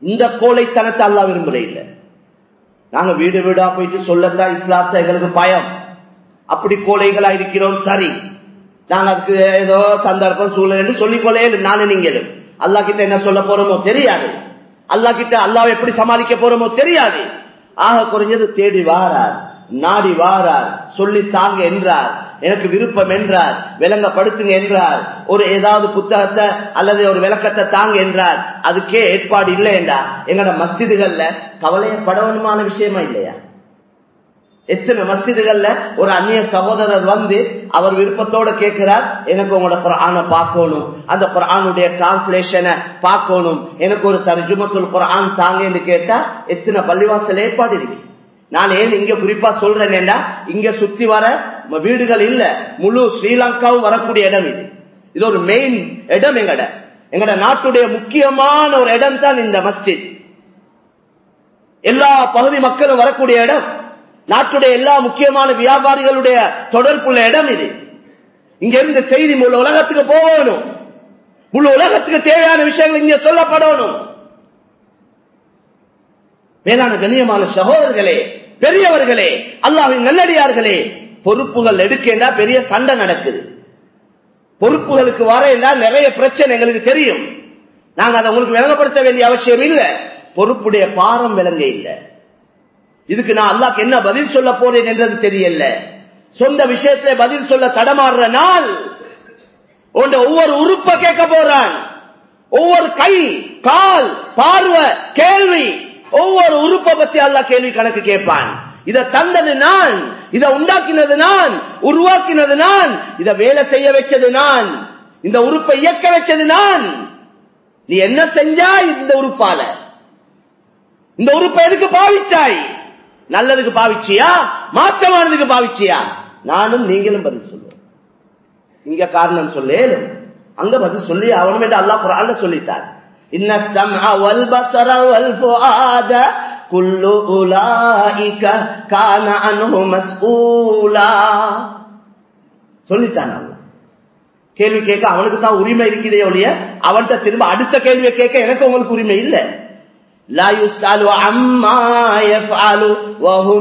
இந்த கோழைத்தனத்தை அல்லா விரும்புற இல்ல நாங்க வீடு வீடா போயிட்டு சொல்லத்தான் இஸ்லாத்த எங்களுக்கு பயம் அப்படி கோழைகளா இருக்கிறோம் சரி நாங்க அதுக்கு ஏதோ சந்தர்ப்பம் சூழல் என்று சொல்லிக்கொள்ளே நானும் நீங்களும் அல்லா கிட்ட என்ன சொல்ல போறோமோ தெரியாது அல்லா கிட்ட அல்லாவை எப்படி சமாளிக்க போறோமோ தெரியாது ஆக குறைஞ்சது தேடி வாரார் நாடி வாரார் சொல்லி தாங்க என்றார் எனக்கு விருப்பம் என்றார் விளங்கப்படுத்துங்க என்றார் ஒரு ஏதாவது புத்தகத்தை அல்லது ஒரு விளக்கத்தை தாங்க என்றார் அதுக்கே ஏற்பாடு இல்லை என்றார் எங்கட மஸ்ஜிதுகள்ல கவலையப்படவனுமான விஷயமா இல்லையா எத்தனை மஸ்ஜிதுகள்ல ஒரு அந்நிய சகோதரர் வந்து அவர் விருப்பத்தோட கேட்கிறார் எனக்கு உங்களோட குரான பார்க்கணும் அந்த குரானுடைய டிரான்ஸ்லேஷனை பார்க்கணும் எனக்கு ஒரு தர்ஜுமத்துல் குரான் தாங்கன்னு கேட்டா எத்தனை பள்ளிவாசல் ஏற்பாடு இருக்கு நான் ஏன் இங்க குறிப்பா சொல்றேன்னா இங்க சுத்தி வர வீடுகள் இல்ல முழு ஸ்ரீலங்காவும் வரக்கூடிய இடம் இது இது ஒரு மெயின் இடம் எங்கட எங்கட நாட்டுடைய முக்கியமான ஒரு இடம் தான் இந்த மஸ்ஜித் எல்லா பகுதி மக்களும் வரக்கூடிய இடம் நாட்டுடைய எல்லா முக்கியமான வியாபாரிகளுடைய தொடர்புள்ள இடம் இது இங்க இருந்து செய்தி முழு உலகத்துக்கு போகணும் முழு உலகத்துக்கு தேவையான விஷயங்கள் இங்க சொல்லப்படணும் மேலான கண்ணியமான சகோதரர்களே பெரியவர்களே அல்லாவின் நல்லடியார்களே பொறுப்புகள் எடுக்கேண்டா பெரிய சண்டை நடக்குது பொறுப்புகளுக்கு வரேண்டா நிறைய பிரச்சனை எங்களுக்கு தெரியும் நாங்க அதை உங்களுக்கு விளங்கப்படுத்த வேண்டிய அவசியம் இல்லை பொறுப்புடைய பாரம் விளங்க இல்லை இதுக்கு நான் அல்லாக்கு என்ன பதில் சொல்ல போறேன் என்றது தெரியல சொந்த விஷயத்துல பதில் சொல்ல தடமாறுற நாள் உண்ட ஒவ்வொரு உறுப்ப கேட்க போறான் ஒவ்வொரு கை கால் பார்வை கேள்வி ஒவ்வொரு உறுப்பை பத்தி அல்லா கேள்வி கணக்கு கேட்பான் இதை தந்தது நான் இதை உண்டாக்கினது நான் உருவாக்கினது நான் இதை வேலை செய்ய வச்சது நான் இந்த உறுப்பை இயக்க வச்சது நான் நீ என்ன செஞ்சா இந்த உறுப்பால இந்த உறுப்பை எதுக்கு பாவிச்சாய் நல்லதுக்கு பாவிச்சியா மாற்றமானதுக்கு பாவிச்சியா நானும் நீங்களும் பதில் சொல்லுவோம் இங்க காரணம் சொல்லேலும் அங்க பதில் சொல்லி அவனும் என்று அல்லா குரான் சொல்லிட்டார் இன்ன சம்அ வல் பஸர வல் ஃபுஆத குல்லு உலாயிக கான அன்ஹு மஸ்ஊலா சொல்லிட்டான் அல்லாஹ் கேள்வி கேட்க அவனுக்கு தான் உரிமை இருக்குதே ஒழிய அவன்கிட்ட திரும்ப அடுத்த கேள்வியை கேட்க எனக்கு உங்களுக்கு உரிமை இல்லை لا يسأل عما يفعل وهم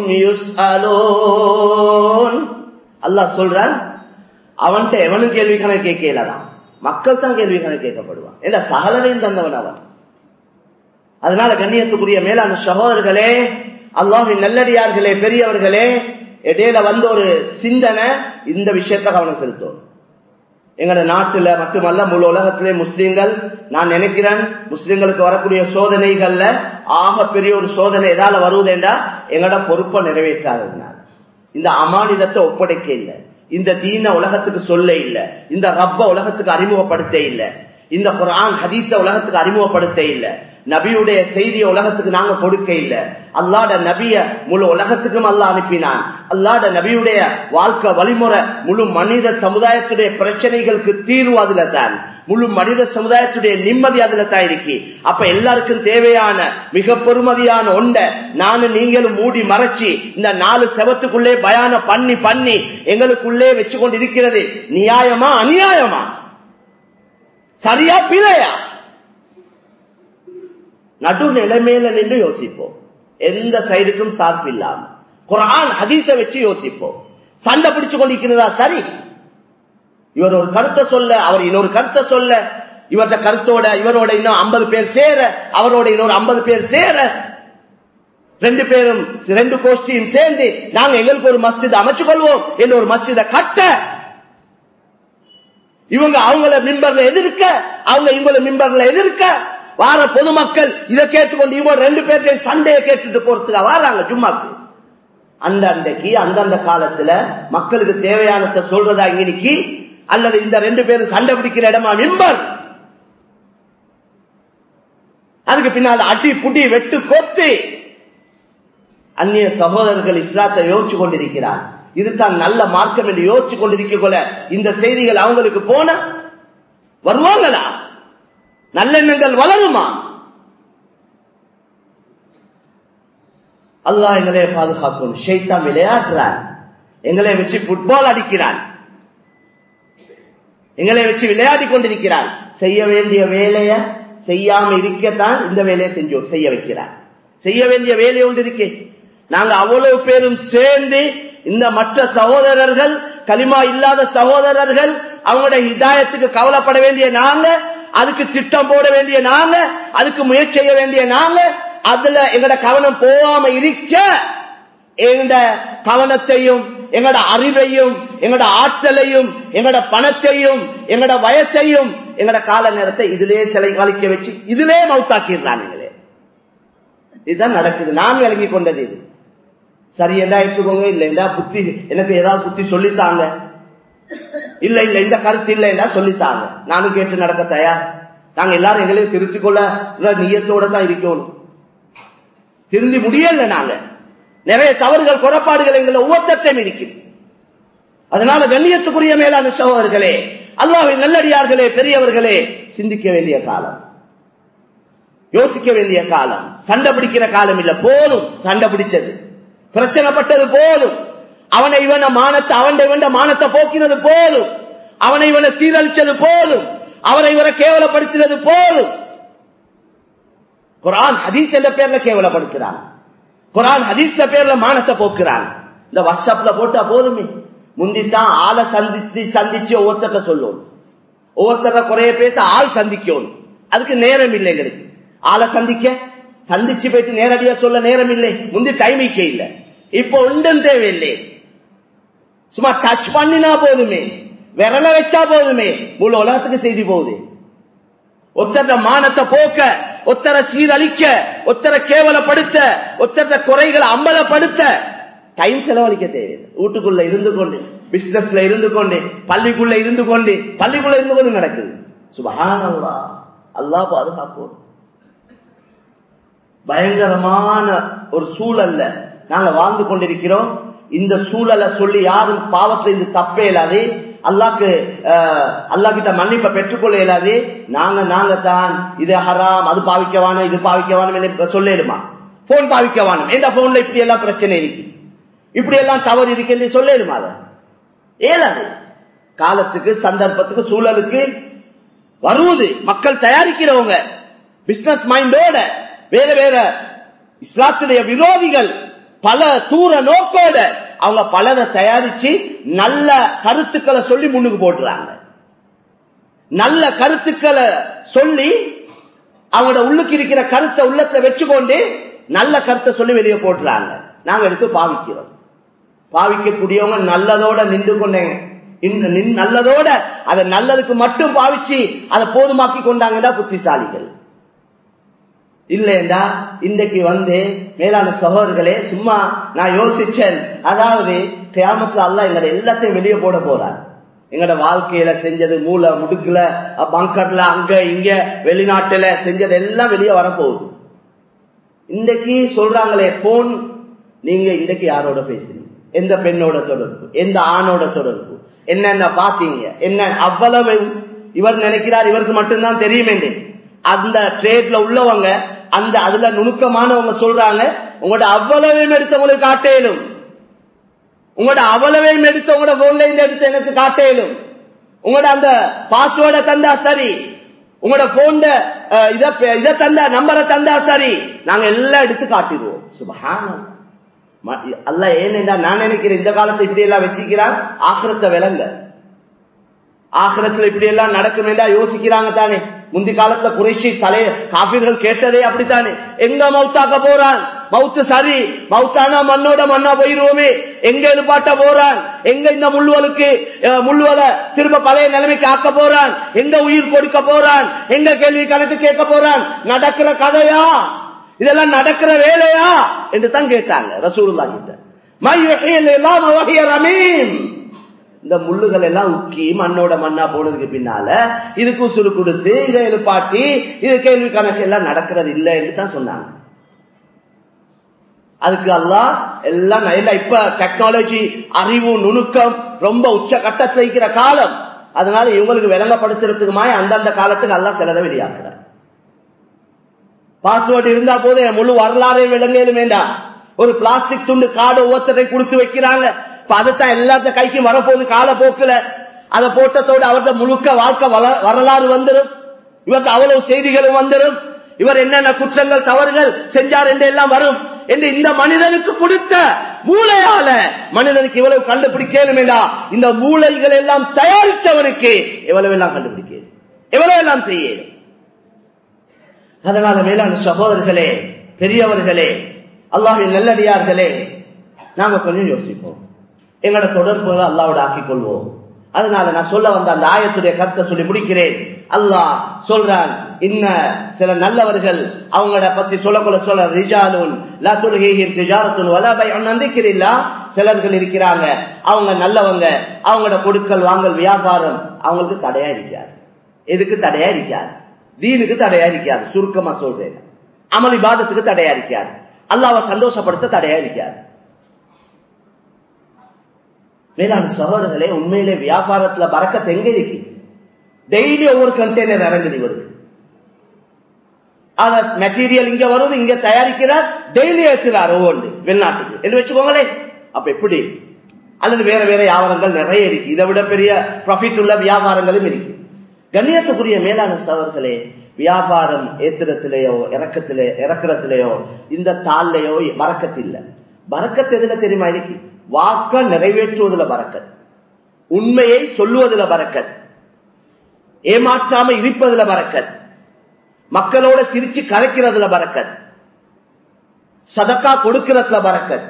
يسألون அல்லாஹ் சொல்றான் அவன்கிட்ட எவனும் கேள்வி கணக்கு கேட்கலதான் மக்கள் தான் கேள்வி கணக்கு கேட்கப்படுவான் இல்ல சகலரையும் தந்தவன் அவன் அதனால கண்ணியத்துக்குரிய மேலான சகோதரர்களே அல்லாஹின் நல்லடியார்களே பெரியவர்களே இடையில வந்த ஒரு சிந்தனை இந்த விஷயத்த கவனம் செலுத்தும் எங்கட நாட்டுல மட்டுமல்ல முழு உலகத்திலே முஸ்லீம்கள் நான் நினைக்கிறேன் முஸ்லீம்களுக்கு வரக்கூடிய சோதனைகள்ல ஆக பெரிய ஒரு சோதனை எதால வருவதேண்டா எங்கட பொறுப்பை நிறைவேற்றாததுனால இந்த அமானிதத்தை ஒப்படைக்க இல்லை இந்த தீன உலகத்துக்கு சொல்ல இல்ல இந்த ரப்ப உலகத்துக்கு அறிமுகப்படுத்த இல்ல இந்த குரான் ஹதீஸ உலகத்துக்கு அறிமுகப்படுத்த இல்ல நபியுடைய செய்தியை உலகத்துக்கு நாங்க கொடுக்க இல்ல அல்லாட நபிய முழு உலகத்துக்கும் அல்ல அனுப்பினான் அல்லாட நபியுடைய வாழ்க்கை வழிமுறை முழு மனித சமுதாயத்துடைய பிரச்சனைகளுக்கு தீர்வு அதுல தான் முழு மனித சமுதாயத்துடைய நிம்மதி அதுல தான் இருக்கு அப்ப எல்லாருக்கும் தேவையான மிக பெருமதியான ஒண்ட நானும் நீங்களும் மூடி மறைச்சி இந்த நாலு செவத்துக்குள்ளே பயான பண்ணி பண்ணி எங்களுக்குள்ளே வச்சு கொண்டு இருக்கிறது நியாயமா அநியாயமா சரியா பிழையா நடு நிலைமையில நின்று யோசிப்போம் எந்த சைடுக்கும் சார்பு இல்லாம குரான் ஹதீஸ வச்சு யோசிப்போம் சண்டை பிடிச்சு கொண்டிருக்கிறதா சரி இவர் ஒரு கருத்தை சொல்ல அவர் இன்னொரு கருத்தை சொல்ல இவர்த கருத்தோட இவரோட இன்னும் ஐம்பது பேர் சேர அவரோட இன்னொரு ஐம்பது பேர் சேர ரெண்டு பேரும் ரெண்டு கோஷ்டியும் சேர்ந்து நாங்க எங்களுக்கு ஒரு மஸ்ஜித் அமைச்சு கொள்வோம் என்ன ஒரு மஸ்ஜித கட்ட இவங்க அவங்கள மிம்பர்ல எதிர்க்க அவங்க இவங்கள மிம்பர்ல எதிர்க்க வார பொதுமக்கள் இதை கேட்டுக்கொண்டு இவங்க ரெண்டு பேர்த்தையும் சண்டையை கேட்டுட்டு போறதுக்கு வராங்க ஜும்மாக்கு அந்த அன்றைக்கு அந்தந்த காலத்துல மக்களுக்கு தேவையானதை சொல்றதா இன்னைக்கு அல்லது இந்த ரெண்டு பேரும் சண்டை பிடிக்கிற இடமா மிம்பர் அதுக்கு பின்னால் அடி புடி வெட்டு கொத்து அந்நிய சகோதரர்கள் இஸ்லாத்தை யோசிச்சு கொண்டிருக்கிறார் இதுதான் நல்ல மார்க்கம் என்று யோசிச்சு கொண்டிருக்க கொள்ள இந்த செய்திகள் அவங்களுக்கு போன வருவாங்களா நல்லெண்ணங்கள் வளருமா அல்லாஹ் எங்களை பாதுகாக்கணும் ஷெய்தான் விளையாடுறான் எங்களை வச்சு புட்பால் அடிக்கிறான் எங்களை வச்சு விளையாடி கொண்டிருக்கிறான் செய்ய வேண்டிய வேலைய செய்யாம இருக்கத்தான் இந்த வேலையை செஞ்சோம் செய்ய வைக்கிறார் செய்ய வேண்டிய வேலை ஒன்று இருக்கே நாங்க அவ்வளவு பேரும் சேர்ந்து இந்த மற்ற சகோதரர்கள் களிமா இல்லாத சகோதரர்கள் அவங்களுடைய ஹிதாயத்துக்கு கவலைப்பட வேண்டிய நாங்க அதுக்கு திட்டம் போட வேண்டிய நாங்க அதுக்கு முயற்சி செய்ய வேண்டிய நாங்க அதுல எங்கட கவனம் போகாம இருக்க எங்கட கவனத்தையும் எங்கட அறிவையும் எங்கட ஆற்றலையும் எங்கட பணத்தையும் எங்கட வயசையும் எங்கட கால நேரத்தை இதிலே சிலை வலிக்க வச்சு இதிலே மவுத்தாக்கிடுறானுங்களே இதுதான் நடக்குது நான் விளங்கி கொண்டது இது சரி என்ன ஏற்றுக்கோங்க இல்ல இந்த புத்தி எனக்கு ஏதாவது புத்தி சொல்லித்தாங்க இல்ல இல்ல இந்த கருத்து இல்ல என்றா சொல்லித்தாங்க நானும் கேட்டு நடக்க தயார் நாங்க எல்லாரும் எங்களையும் திருத்திக் கொள்ள நீயத்தோட தான் இருக்கணும் திருந்தி முடியல நாங்க நிறைய தவறுகள் குறைபாடுகள் எங்களை ஒவ்வொருத்தையும் இருக்கு அதனால கண்ணியத்துக்குரிய மேலான சகோதரர்களே அல்லாவின் நல்லடியார்களே பெரியவர்களே சிந்திக்க வேண்டிய காலம் யோசிக்க வேண்டிய காலம் சண்டை பிடிக்கிற காலம் இல்ல போதும் சண்டை பிடிச்சது பிரச்சனைப்பட்டது போதும் அவனை இவன மானத்தை அவன் இவன் மானத்தை போக்கினது போதும் அவனை இவனை சீரழிச்சது போதும் அவனை இவரை கேவலப்படுத்தினது போதும் குரான் ஹதீஸ் என்ற பேர்ல கேவலப்படுத்துறான் குரான் ஹதீஸ் பேர்ல மானத்தை போக்குறான் இந்த வாட்ஸ்அப்ல போட்டா போதுமே முந்தித்தான் ஆளை சந்திச்சு சந்திச்சு ஒவ்வொருத்தர சொல்லும் ஒவ்வொருத்தர குறைய பேச ஆள் சந்திக்கணும் அதுக்கு நேரம் இல்லை எங்களுக்கு ஆளை சந்திக்க சந்திச்சு போயிட்டு நேரடியா சொல்ல நேரம் இல்லை முந்தி டைமிக்க இல்லை இப்ப ஒன்றும் தேவையில்லை சும்மா டச் பண்ணினா போதுமே விரல வச்சா போதுமே முழு உலகத்துக்கு செய்தி போகுது ஒத்தர மானத்தை போக்க ஒத்தர சீரழிக்க ஒத்தர கேவலப்படுத்த ஒத்தர குறைகளை அம்பலப்படுத்த டைம் செலவழிக்க தேவையில்லை வீட்டுக்குள்ள இருந்து கொண்டு பிசினஸ்ல இருந்து கொண்டு பள்ளிக்குள்ள இருந்து கொண்டு பள்ளிக்குள்ள இருந்து கொண்டு நடக்குது சுபஹானல்லா அல்லா பாதுகாப்போம் பயங்கரமான ஒரு சூழல்ல நாங்க வாழ்ந்து கொண்டிருக்கிறோம் இந்த சூழலை சொல்லி யாரும் பாவத்துல இருந்து தப்பே இல்லாது அல்லாக்கு அல்லா கிட்ட மன்னிப்பை பெற்றுக்கொள்ள இயலாது நாங்க நாங்க தான் இது ஹராம் அது பாவிக்கவானும் இது பாவிக்கவானும் சொல்லிடுமா போன் பாவிக்கவானும் எந்த போன்ல இப்படி எல்லாம் பிரச்சனை இருக்கு இப்படி எல்லாம் தவறு இருக்கு சொல்லிடுமா அத ஏலாது காலத்துக்கு சந்தர்ப்பத்துக்கு சூழலுக்கு வருவது மக்கள் தயாரிக்கிறவங்க பிசினஸ் மைண்டோட வேற வேற இஸ்லாத்துடைய விரோதிகள் பல தூர நோக்கோட அவங்க பலதை தயாரிச்சு நல்ல கருத்துக்களை சொல்லி முன்னுக்கு போட்டுறாங்க நல்ல கருத்துக்களை சொல்லி அவங்களோட உள்ளுக்கு இருக்கிற கருத்தை உள்ளத்தை வச்சுக்கொண்டு நல்ல கருத்தை சொல்லி வெளியே போட்டுறாங்க நாங்க எடுத்து பாவிக்கிறோம் பாவிக்கக்கூடியவங்க நல்லதோட நின்று கொண்டேங்க நல்லதோட அதை நல்லதுக்கு மட்டும் பாவிச்சு அதை போதுமாக்கி கொண்டாங்கன்னா புத்திசாலிகள் இல்லைண்டா இன்றைக்கு வந்து மேலான சகோதரர்களே சும்மா நான் யோசிச்சேன் அதாவது கிராமத்துல அல்ல எங்கட எல்லாத்தையும் வெளியே போட போறார் எங்கட வாழ்க்கையில செஞ்சது மூளை முடுக்கல பங்கர்ல அங்க இங்க வெளிநாட்டுல செஞ்சது எல்லாம் வெளியே வரப்போகுது இன்றைக்கு சொல்றாங்களே போன் நீங்க இன்றைக்கு யாரோட பேசுறீங்க எந்த பெண்ணோட தொடர்பு எந்த ஆணோட தொடர்பு என்னென்ன பாத்தீங்க என்ன அவ்வளவு இவர் நினைக்கிறார் இவருக்கு மட்டும்தான் தெரியும் அந்த ட்ரேட்ல உள்ளவங்க அந்த அதுல நுணுக்கமானவங்க சொல்றாங்க உங்களோட அவ்வளவையும் எடுத்து உங்களுக்கு காட்டேலும் உங்களோட அவ்வளவையும் எடுத்து உங்களோட போன்ல இருந்து எடுத்து எனக்கு காட்டேலும் உங்களோட அந்த பாஸ்வேர்டை தந்தா சரி உங்களோட போன்ல இத இத தந்தா நம்பரை தந்தா சரி நாங்க எல்லாம் எடுத்து காட்டிடுவோம் சுபஹானம் அல்ல ஏனென்றா நான் நினைக்கிறேன் இந்த காலத்தை இப்படி எல்லாம் வச்சுக்கிறான் ஆக்கிரத்தை விளங்க ஆக்கிரத்துல இப்படி எல்லாம் நடக்கும் என்றா யோசிக்கிறாங்க தானே முந்தி காலத்துல குறைஷி தலை காப்பீர்கள் கேட்டதே அப்படித்தானே எங்க மவுத்தாக்க போறான் மவுத்து சரி மவுத்தானா மண்ணோட மண்ணா போயிருவோமே எங்க எழுப்பாட்ட போறான் எங்க இந்த முள்ளுவலுக்கு முள்ளுவலை திரும்ப பழைய நிலைமைக்கு ஆக்க போறான் எங்க உயிர் கொடுக்க போறான் எங்க கேள்வி கணக்கு கேட்க போறான் நடக்கிற கதையா இதெல்லாம் நடக்கிற வேலையா என்று தான் கேட்டாங்க ரசூலுல்லா கிட்ட ரமீம் இந்த முள்ளுகள் எல்லாம் உக்கி மண்ணோட மண்ணா போனதுக்கு பின்னால இதுக்கு உசுறு கொடுத்து இதை எழுப்பாட்டி இது கேள்வி கணக்கு எல்லாம் நடக்கிறது இல்லை என்று தான் சொன்னாங்க அதுக்கு எல்லாம் எல்லாம் இப்ப டெக்னாலஜி அறிவு நுணுக்கம் ரொம்ப உச்ச கட்டத்தில் வைக்கிற காலம் அதனால இவங்களுக்கு விளங்கப்படுத்துறதுக்குமாய் அந்தந்த காலத்துக்கு எல்லாம் சிலதை வெளியாக்குறார் பாஸ்வேர்டு இருந்தா போதே முழு வரலாறையும் விளங்கலும் வேண்டாம் ஒரு பிளாஸ்டிக் துண்டு காடு ஒவ்வொருத்தரை கொடுத்து வைக்கிறாங்க இப்ப அதைத்தான் எல்லாத்த கைக்கும் வரப்போகுது காலப்போக்குல அதை போட்டத்தோடு அவரது முழுக்க வாழ்க்கை வரலாறு வந்துடும் இவருக்கு அவ்வளவு செய்திகளும் வந்துடும் இவர் என்னென்ன குற்றங்கள் தவறுகள் செஞ்சார் என்று எல்லாம் வரும் என்று இந்த மனிதனுக்கு கொடுத்த மூளையால மனிதனுக்கு இவ்வளவு கண்டுபிடிக்கலுமேடா இந்த மூளைகள் எல்லாம் தயாரித்தவனுக்கு எவ்வளவு எல்லாம் கண்டுபிடிக்க எவ்வளவு எல்லாம் செய்ய அதனால மேலான சகோதரர்களே பெரியவர்களே அல்லாஹின் நல்லடியார்களே நாம கொஞ்சம் யோசிப்போம் எங்களோட தொடர்புகளை அல்லாவோட ஆக்கிக் கொள்வோம் அதனால நான் சொல்ல வந்த அந்த ஆயத்துடைய கருத்தை சொல்லி முடிக்கிறேன் அல்லாஹ் சொல்றான் இன்ன சில நல்லவர்கள் அவங்கள பத்தி சொல்லக்குள்ள சொல்ற ரிஜாலுன் லா துல்ஹீஹிம் திஜாரத்துன் வலா பைஉன் நந்திக்கிறில்லா சிலர்கள் இருக்கிறாங்க அவங்க நல்லவங்க அவங்களோட கொடுக்கல் வாங்கல் வியாபாரம் அவங்களுக்கு தடையா இருக்காது எதுக்கு தடையா இருக்காது தீனுக்கு தடையா இருக்காது சுருக்கமா சொல்றேன் அமல் இபாதத்துக்கு தடையா இருக்காது அல்லாவை சந்தோஷப்படுத்த தடையா இருக்காது மேலான சகோதரர்களே உண்மையிலே வியாபாரத்துல பறக்கத்து எங்க இருக்கு டெய்லி ஒவ்வொரு கண்டெய்னர் இறங்குது இவருக்கு அத மெட்டீரியல் இங்க வருது இங்க தயாரிக்கிறார் டெய்லி ஏற்றுறார் ஒவ்வொன்று வெளிநாட்டுக்கு என்று வச்சுக்கோங்களேன் அப்ப எப்படி அல்லது வேற வேற வியாபாரங்கள் நிறைய இருக்கு இதை விட பெரிய ப்ராஃபிட் உள்ள வியாபாரங்களும் இருக்கு கண்ணியத்துக்குரிய மேலான சவர்களே வியாபாரம் ஏத்திரத்திலேயோ இறக்கத்திலே இறக்குறத்திலேயோ இந்த தாள்லையோ வரக்கத்து இல்ல வரக்கத்து எதுல தெரியுமா இருக்கு வாக்க நிறைவேற்றுவதில் பறக்கத் உண்மையை சொல்லுவதில் பறக்கத் ஏமாற்றாம இருப்பதில் பறக்கத் மக்களோட சிரிச்சு கலைக்கிறதுல பறக்கத் சதக்கா கொடுக்கிறதுல பறக்கத்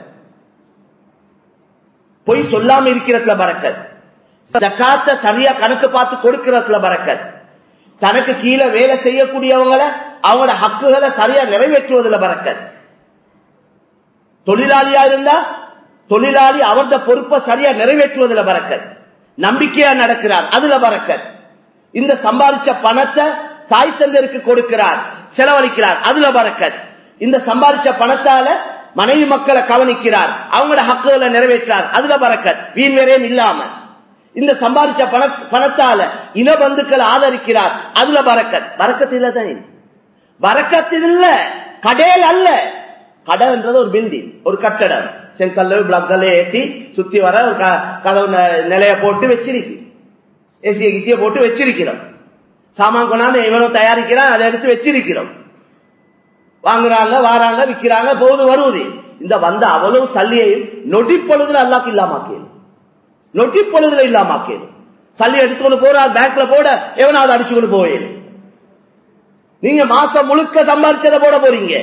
பொய் சொல்லாம இருக்கிறதுல பறக்கத் ஜக்காத்த சரியா கணக்கு பார்த்து கொடுக்கிறதுல பறக்கத் தனக்கு கீழே வேலை செய்யக்கூடியவங்களை அவங்களோட ஹக்குகளை சரியா நிறைவேற்றுவதில் பறக்கத் தொழிலாளியா இருந்தா தொழிலாளி அவரது பொறுப்பை சரியா நிறைவேற்றுவதில் பறக்கத் நம்பிக்கையா நடக்கிறார் அதுல பறக்கத் இந்த சம்பாதிச்ச பணத்தை தாய் தந்தருக்கு கொடுக்கிறார் செலவழிக்கிறார் அதுல பறக்கத் இந்த சம்பாதிச்ச பணத்தால மனைவி மக்களை கவனிக்கிறார் அவங்களோட ஹக்குகளை நிறைவேற்றார் அதுல பறக்கத் வீண் வேறையும் இல்லாம இந்த சம்பாதிச்ச பண பணத்தால இன பந்துக்களை ஆதரிக்கிறார் அதுல பறக்கத் பறக்கத்து தான் பறக்கத்து இல்ல கடையில் அல்ல கடைன்றது ஒரு பில்டிங் ஒரு கட்டடம் செங்கல்ல பிளக்கல்ல ஏற்றி சுத்தி வர ஒரு கதவு நிலைய போட்டு வச்சிருக்கு ஏசிய கிசிய போட்டு வச்சிருக்கிறோம் சாமான் கொண்டாந்து இவனும் தயாரிக்கிறான் அதை எடுத்து வச்சிருக்கிறோம் வாங்குறாங்க வாராங்க விற்கிறாங்க போகுது வருவது இந்த வந்த அவ்வளவு சல்லியையும் நொடிப்பொழுதுல அல்லாக்கு இல்லாமாக்கேன் நொடிப்பொழுதுல இல்லாமாக்கேன் சல்லி எடுத்துக்கொண்டு போறார் பேங்க்ல போட எவனாவது அடிச்சுக்கொண்டு போவேன் நீங்க மாசம் முழுக்க சம்பாதிச்சதை போட போறீங்க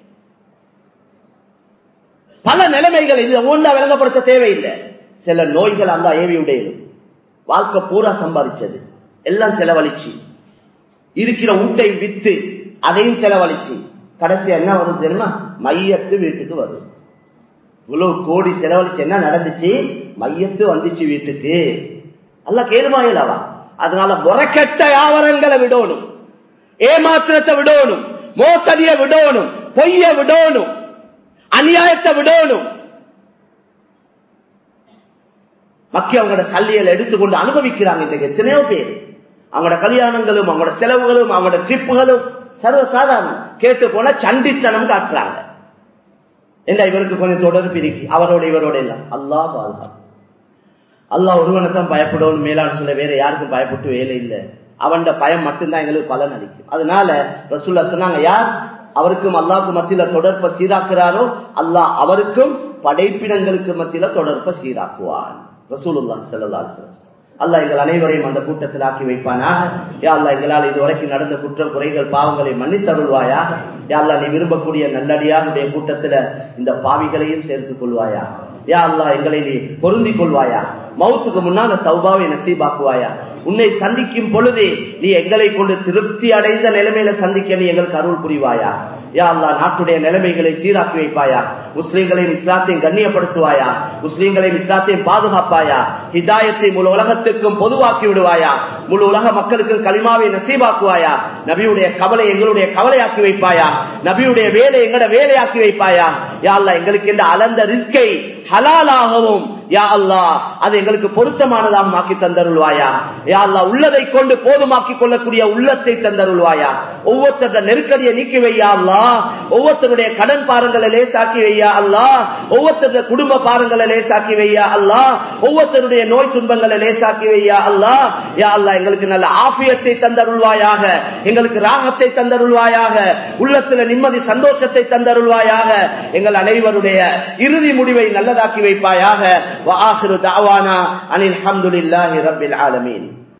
பல நிலைமைகள் இது ஒன்றா விளங்கப்படுத்த தேவையில்லை சில நோய்கள் அல்ல ஏவி உடையது வாழ்க்கை பூரா சம்பாதிச்சது எல்லாம் செலவழிச்சு இருக்கிற ஊட்டை வித்து அதையும் செலவழிச்சு கடைசி என்ன வருது தெரியுமா மையத்து வீட்டுக்கு வரும் இவ்வளவு கோடி செலவழிச்சு என்ன நடந்துச்சு மையத்து வந்துச்சு வீட்டுக்கு அல்ல கேளுமாயிலவா அதனால முறைக்கெட்ட வியாபாரங்களை விடணும் ஏமாத்திரத்தை விடணும் மோசடியை விடணும் பொய்ய விடணும் அநியாயத்தை விடணும் மக்கள் அவங்களோட சல்லியலை எடுத்துக்கொண்டு அனுபவிக்கிறாங்க இன்றைக்கு எத்தனையோ பேர் அவங்களோட கல்யாணங்களும் அவங்களோட செலவுகளும் அவங்களோட ட்ரிப்புகளும் சர்வசாதாரணம் கேட்டு போன சண்டித்தனம் காட்டுறாங்க என்ன இவருக்கு கொஞ்சம் தொடர்பு இருக்கு அவரோட இவரோட எல்லாம் அல்லா பாதுகா அல்லா ஒருவனை தான் பயப்படணும் மேலான சொல்ல வேற யாருக்கும் பயப்பட்டு வேலை இல்லை அவன் பயம் மட்டும்தான் எங்களுக்கு பலன் அளிக்கும் அதனால ரசூல்லா சொன்னாங்க யார் அவருக்கும் அல்லாவுக்கு மத்தியில தொடர்பை சீராக்குறாரோ அல்லாஹ் அவருக்கும் படைப்பினங்களுக்கு மத்தியில தொடர்பை சீராக்குவான் ரசூலுல்லா செல்லல்லா அல்லாஹ் எங்கள் அனைவரையும் அந்த கூட்டத்தில் ஆக்கி வைப்பானாக யா அல்லா எங்களால் இதுவரைக்கும் நடந்த குற்றம் குறைகள் பாவங்களை மன்னித்தருள்வாயா யா அல்லா நீ விரும்பக்கூடிய நல்லடியாருடைய கூட்டத்துல இந்த பாவிகளையும் சேர்த்துக் கொள்வாயா யா அல்லா எங்களை நீ பொருந்திக் கொள்வாயா மௌத்துக்கு முன்னால தௌபாவை நசீபாக்குவாயா உன்னை சந்திக்கும் பொழுதே நீ எங்களை கொண்டு திருப்தி அடைந்த நிலைமையில சந்திக்க நீ எங்களுக்கு அருள் புரிவாயா யா அல்லா நாட்டுடைய நிலைமைகளை சீராக்கி வைப்பாயா முஸ்லீம்களையும் இஸ்லாத்தையும் கண்ணியப்படுத்துவாயா முஸ்லீம்களையும் இஸ்லாத்தையும் பாதுகாப்பாயா ஹிதாயத்தை முழு உலகத்திற்கும் பொதுவாக்கி விடுவாயா முழு உலக மக்களுக்கும் களிமாவை நசீபாக்குவாயா நபியுடைய கவலை எங்களுடைய கவலையாக்கி வைப்பாயா நபியுடைய வேலை எங்களோட வேலையாக்கி வைப்பாயா யா அல்லா எங்களுக்கு இந்த அளந்த ரிஸ்கை ஹலாலாகவும் யா அல்லா அது எங்களுக்கு பொருத்தமானதாக மாக்கி தந்தருள்வாயா யா அல்லா உள்ளதை கொண்டு போதுமாக்கி கொள்ளக்கூடிய உள்ளத்தை தந்தருள்வாயா ஒவ்வொருத்தருடைய நெருக்கடியை நீக்கி வையா அல்லா ஒவ்வொருத்தருடைய கடன் பாரங்களை லேசாக்கி வையா அல்லா ஒவ்வொருத்தருடைய குடும்ப பாரங்களை லேசாக்கி வையா அல்லா ஒவ்வொருத்தருடைய நோய் துன்பங்களை லேசாக்கி வையா அல்லா யா அல்லா எங்களுக்கு நல்ல ஆபியத்தை தந்தருள்வாயாக எங்களுக்கு ராகத்தை தந்தருள்வாயாக உள்ளத்துல நிம்மதி சந்தோஷத்தை தந்தருள்வாயாக எங்கள் அனைவருடைய இறுதி முடிவை நல்லதாக்கி வைப்பாயாக வாஹிரு தாவானா அனில் அஹமதுல்லாஹி ரபில் ஆலமீன்